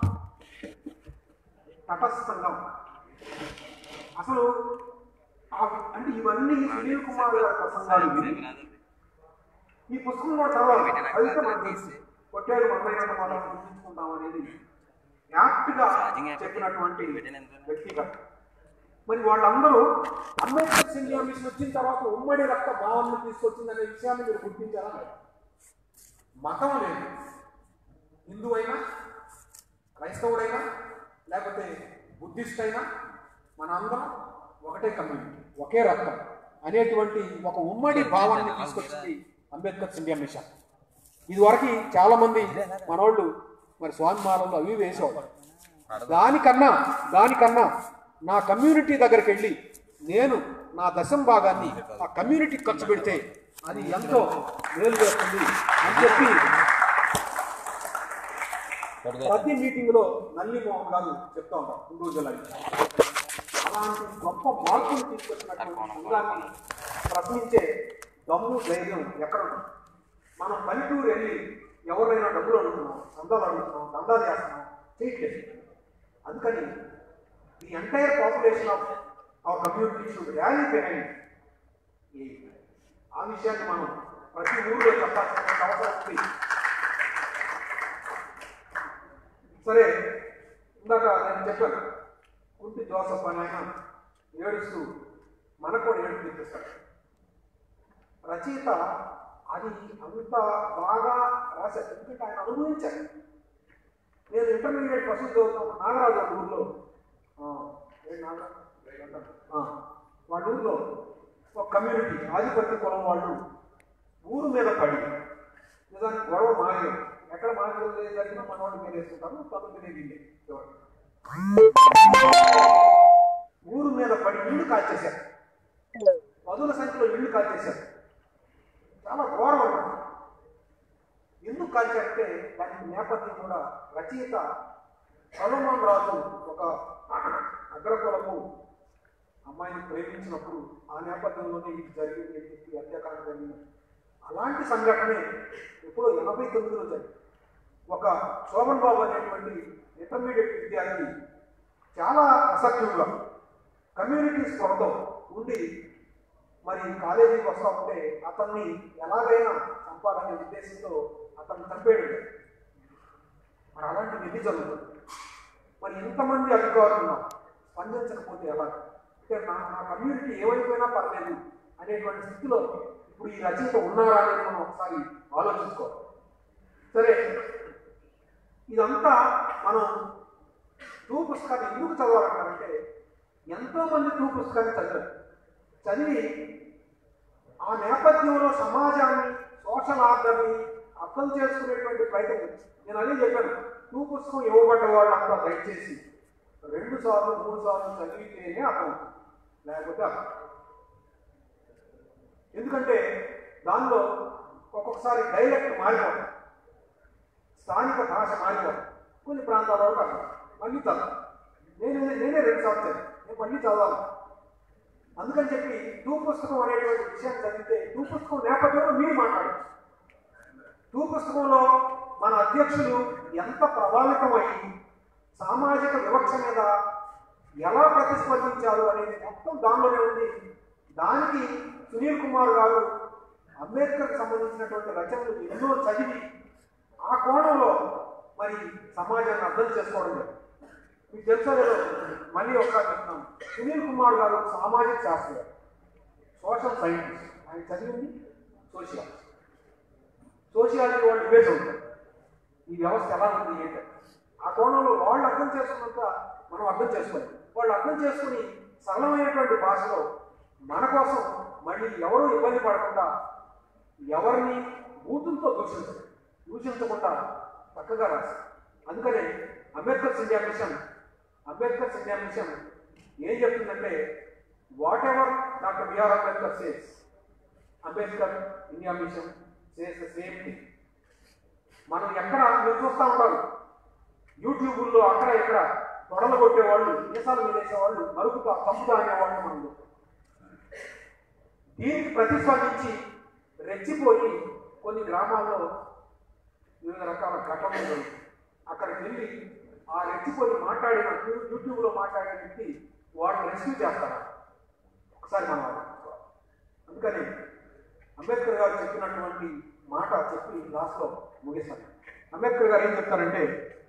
తటస్థంగా ఉన్నారు అసలు ఆ- అంటే ఇవన్నీ సునీల్ కుమార్ గారి ప్రసంగాలు విని ఈ పుస్తకం కూడా చదవాలి అయితే మనకు తెలుసు కొట్టారు మనమైన మనం గుర్తించుకుంటాం అనేది యాక్ట్గా చెప్పినటువంటి వ్యక్తిగా మరి వాళ్ళందరూ అంబేద్కర్ ఇండియా మిషన్ వచ్చిన తర్వాత ఉమ్మడి రక్త భావనను తీసుకొచ్చిందనే విషయాన్ని మీరు గుర్తించారా లేదా? మతం లేదు హిందూ అయినా క్రైస్తవుడైనా లేకపోతే బుద్ధిస్ట్ అయినా మన అందరం ఒకటే కమ్యూనిటీ ఒకే రక్తం అనేటువంటి ఒక ఉమ్మడి భావాన్ని తీసుకొచ్చింది అంబేద్కర్ ఇండియా మిషన్ ఇదివరకు చాలా మంది మనోళ్ళు మరి స్వామిమాలలో అవి వేసేవాళ్ళు దానికన్నా దానికన్నా నా కమ్యూనిటీ దగ్గరికి వెళ్ళి నేను నా దశం భాగాన్ని ఆ కమ్యూనిటీకి ఖర్చు పెడితే అది ఎంతో మేలు చేస్తుంది అని చెప్పి ప్రతి మీటింగ్ లో నల్లి మోహన్ గారు చెప్తా ఉంటారు గుంటూరు జిల్లా నుంచి. అలాంటి గొప్ప మార్పులు తీసుకొచ్చినటువంటి సంఘాన్ని ప్రశ్నించే దమ్ము ధైర్యం ఎక్కడ ఉంటుంది మనం పల్లెటూరు వెళ్ళి ఎవరైనా డబ్బులు అడుగుతున్నాం చందాలు అడుగుతున్నాం దందాలు చేస్తున్నాం చేయట్లేదు అందుకని the entire population of our community should rally behind ఆ విషయాన్ని మనం ప్రతి ఊరిలో చెప్పాల్సిన అవసరం ఉంది సరే ఇందాక నేను చెప్పాను కుంటి జోసఫ్ అని ఆయన ఏడుస్తూ మనకు కూడా ఏడు తెప్పిస్తాడు రచయిత అది అంత బాగా రాశారు ఎందుకంటే ఆయన అనుభవించారు నేను ఇంటర్మీడియట్ ఫస్ట్ చదువుతాను నాగరాజు వాళ్ళ ఊర్లో ఆ, ఏ నాగరాజు? ఆ, వాళ్ళ ఊర్లో ఒక కమ్యూనిటీ ఆధిపత్య కులం వాళ్ళు ఊరు మీద పడి నిజానికి గొడవ మాయలు ఎక్కడ మాయలు జరిగినా మన వాళ్ళు మీద వేసుకుంటారు తొమ్మిది వీళ్ళే ఎవరు. ఊరు మీద పడి ఇల్లు కాల్చేశారు పదుల సంఖ్యలో ఇల్లు కాల్చేశారు చాలా ఘోరం అన్నమాట ఎందుకు కాల్చారంటే దానికి నేపథ్యం కూడా రచయిత సలోమాన్ రాజు ఒక అగ్రకులము అమ్మాయిని ప్రేమించినప్పుడు ఆ నేపథ్యంలోనే ఇది జరిగింది అని చెప్పి హత్యాకాండ జరిగింది అలాంటి సంఘటనే ఎప్పుడో ఎనభై తొమ్మిదిలో జరిగింది ఒక శోభన్ బాబు అనేటువంటి ఇంటర్మీడియట్ విద్యార్థి చాలా అసభ్యుడుగా కమ్యూనిటీ స్పృహతో ఉండి మరి కాలేజీకి వస్తా ఉంటే అతన్ని ఎలాగైనా చంపాలనే ఉద్దేశంతో అతన్ని చంపేయడం మరి అలాంటి విధి జరుగుతుంది మరి ఎంతమంది అధికారులు ఉన్నా స్పందించకపోతే ఎలా అంటే నా నా కమ్యూనిటీ ఏమైపోయినా పర్లేదు అనేటువంటి స్థితిలో ఇప్పుడు ఈ రచయిత ఉన్నారా అనేది మనం ఒకసారి ఆలోచించుకోవాలి సరే ఇదంతా మనం టూ పుస్తకాన్ని ఎందుకు చదవాలంటారంటే ఎంతో మంది టూ పుస్తకాన్ని చదివారు చదివి ఆ నేపథ్యంలో సమాజాన్ని సోషల్ ఆర్డర్ని అర్థం చేసుకునేటువంటి ప్రయత్నం నేను అదే చెప్పాను టూ పుస్తకం ఇవ్వబడ్డ వాళ్ళంతా దయచేసి రెండు సార్లు మూడు సార్లు చదివితేనే అర్థం అవుతుంది. లేకపోతే అర్థం కాదు. ఎందుకంటే దానిలో ఒక్కొక్కసారి డైలెక్ట్ మారిపోతుంది స్థానిక భాష మారిపోతుంది కొన్ని ప్రాంతాల వరకు అర్థం మళ్ళీ చదవాలి నేను నేనే రెండు సార్లు చదివాను నేను మళ్ళీ చదవాలి అందుకని చెప్పి టూ పుస్తకం అనేటువంటి విషయాన్ని చదివితే టూ పుస్తకం నేపథ్యంలో మీరు మాట్లాడచ్చు టూ పుస్తకంలో మన అధ్యక్షులు ఎంత ప్రభావితమై సామాజిక వివక్ష మీద ఎలా ప్రతిస్పందించారు అనేది మొత్తం దానిలోనే ఉంది దానికి సునీల్ కుమార్ గారు అంబేద్కర్కి సంబంధించినటువంటి రచనలు ఎన్నో చదివి ఆ కోణంలో మరి సమాజాన్ని అర్థం చేసుకోవడం లేదు మీకు తెలుసో లేదో మళ్ళీ ఒకసారి చెప్తున్నాను సునీల్ కుమార్ గారు సామాజిక శాస్త్రవేత్త సోషల్ సైంటిస్ట్ ఆయన చదివింది సోషియాలజీ సోషియాలజీ వాళ్ళు ఇవే చదువుతారు ఈ వ్యవస్థ ఎలా ఉంది ఏంటి ఆ కోణంలో వాళ్ళు అర్థం చేసుకున్నంత మనం అర్థం చేసుకోవాలి వాళ్ళు అర్థం చేసుకుని సరళమైనటువంటి భాషలో మన కోసం మళ్ళీ ఎవరు ఇబ్బంది పడకుండా ఎవరిని బూతులతో దూషించరు దూషించకుండా చక్కగా రాశారు అందుకనే Ambedkar India Mission Ambedkar India Mission ఏం చెప్తుందంటే whatever doctor B R Ambedkar says Ambedkar India Mission says the same thing మనం ఎక్కడ మీరు చూస్తూ ఉంటారు యూట్యూబుల్లో అక్కడ ఇక్కడ తొడలు కొట్టేవాళ్ళు మీసాలు మీదేసేవాళ్ళు నరుకుతా చంపుతా అనేవాళ్ళు మనం చూస్తాం. దీనికి ప్రతిస్పందించి రెచ్చిపోయి కొన్ని గ్రామాల్లో వివిధ రకాల ఘటనలు జరుగుతాయి. అక్కడికి వెళ్ళి ఆ రెచ్చిపోయి మాట్లాడిన యూ- యూట్యూబ్లో మాట్లాడిన వ్యక్తి వాళ్ళని రెస్క్యూ చేస్తారా ఒకసారి మనం ఆలోచించుకోవాలి. అందుకని అంబేద్కర్ గారు చెప్పినటువంటి మాట చెప్పి లాస్ట్లో ముగిస్తాను అంబేద్కర్ గారు ఏం చెప్తారంటే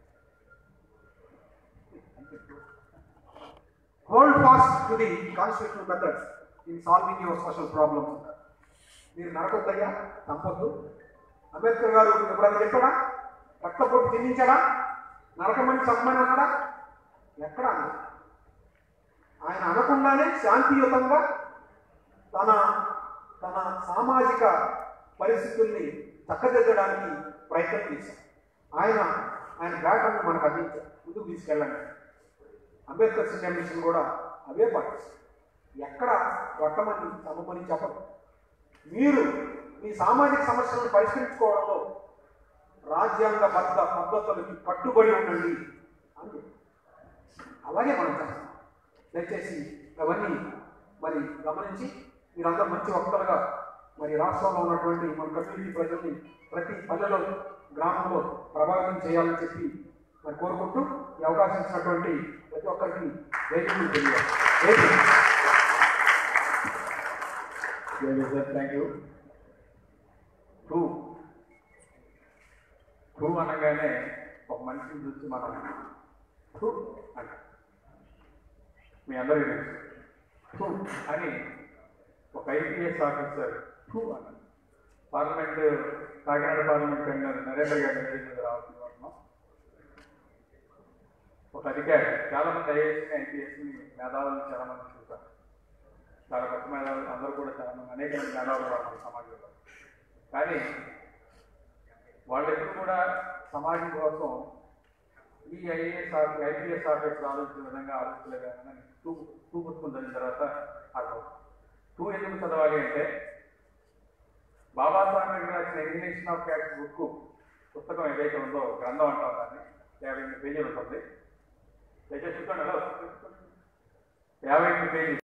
hold fast to the constitutional methods in solving your social problems మీరు నరకొద్దయ్యా తప్పొద్దు అంబేద్కర్ గారు ఎప్పుడైనా చెప్పాడా రక్తపోటు చెందించాడా నరకమని చంపమని అన్నాడా ఎక్కడ అన్నాడు? ఆయన అనకుండానే శాంతియుతంగా తన తన సామాజిక పరిస్థితుల్ని చక్కదిద్దడానికి ప్రయత్నం చేశారు ఆయన ఆయన బ్యాటర్ని మనకు అందించారు ముందుకు తీసుకెళ్ళండి అంబేద్కర్ ఇండియా మిషన్ కూడా అవే పాటిస్తారు ఎక్కడ కొట్టమని చమ్మమని చెప్పరు మీరు మీ సామాజిక సమస్యలను పరిష్కరించుకోవడంలో రాజ్యాంగబద్ధ పద్ధతులకి కట్టుబడి ఉండండి అని చెప్పారు. అలాగే మనం చేస్తాం దయచేసి అవన్నీ మరి గమనించి మీరందరూ మంచి వక్తలుగా మరి రాష్ట్రంలో ఉన్నటువంటి మన కమ్యూనిటీ ప్రజల్ని ప్రతి పల్లెలో గ్రామంలో ప్రభావితం చేయాలని చెప్పి మరి కోరుకుంటూ ఈ అవకాశం ఇచ్చినటువంటి ప్రతి ఒక్కరికి ధైర్యం తెలియాలి సార్ థ్యాంక్ యూ టూ టూ అనగానే ఒక మనిషిని చూసి మనం టూ అంట మీ అందరికీ తెలుసు టూ అని ఒక ఐపీఎస్ ఆఫీసర్ టూ అన్న parliament Kakinada parliament member Narendra గారి వేదిక మీద రావాల్సిన వాడుతున్నాం ఒక అధికారి చాలా మంది ఐఏఎస్ ఐపీఎస్ని మేధావులను చాలా మంది చూస్తారు చాలా గొప్ప మేధావులు అందరూ కూడా చాలా మంది అనేక మంది మేధావులు ఉన్నారు మన సమాజంలో కానీ వాళ్ళు ఎప్పుడు కూడా సమాజం కోసం ఈ ఐఏఎస్ ఐపీఎస్ ఆఫీసర్ ఆలోచించిన విధంగా ఆలోచించలేదు అని టూ టూ పుస్తకం చదివిన తర్వాత అర్థం టూ ఎందుకు చదవాలి అంటే బాబాసాహెబ్ అంబేద్కర్ రాసిన ఎగ్జినేషన్ ఆఫ్ ఫ్యాక్ట్స్ బుక్ పుస్తకం ఏదైతే ఉందో గ్రంథం అంటాం దాన్ని యాభై ఎనిమిది పేజీలు ఉంటుంది దయచేసి చూసుకోండి హలో యాభై ఎనిమిది పేజీ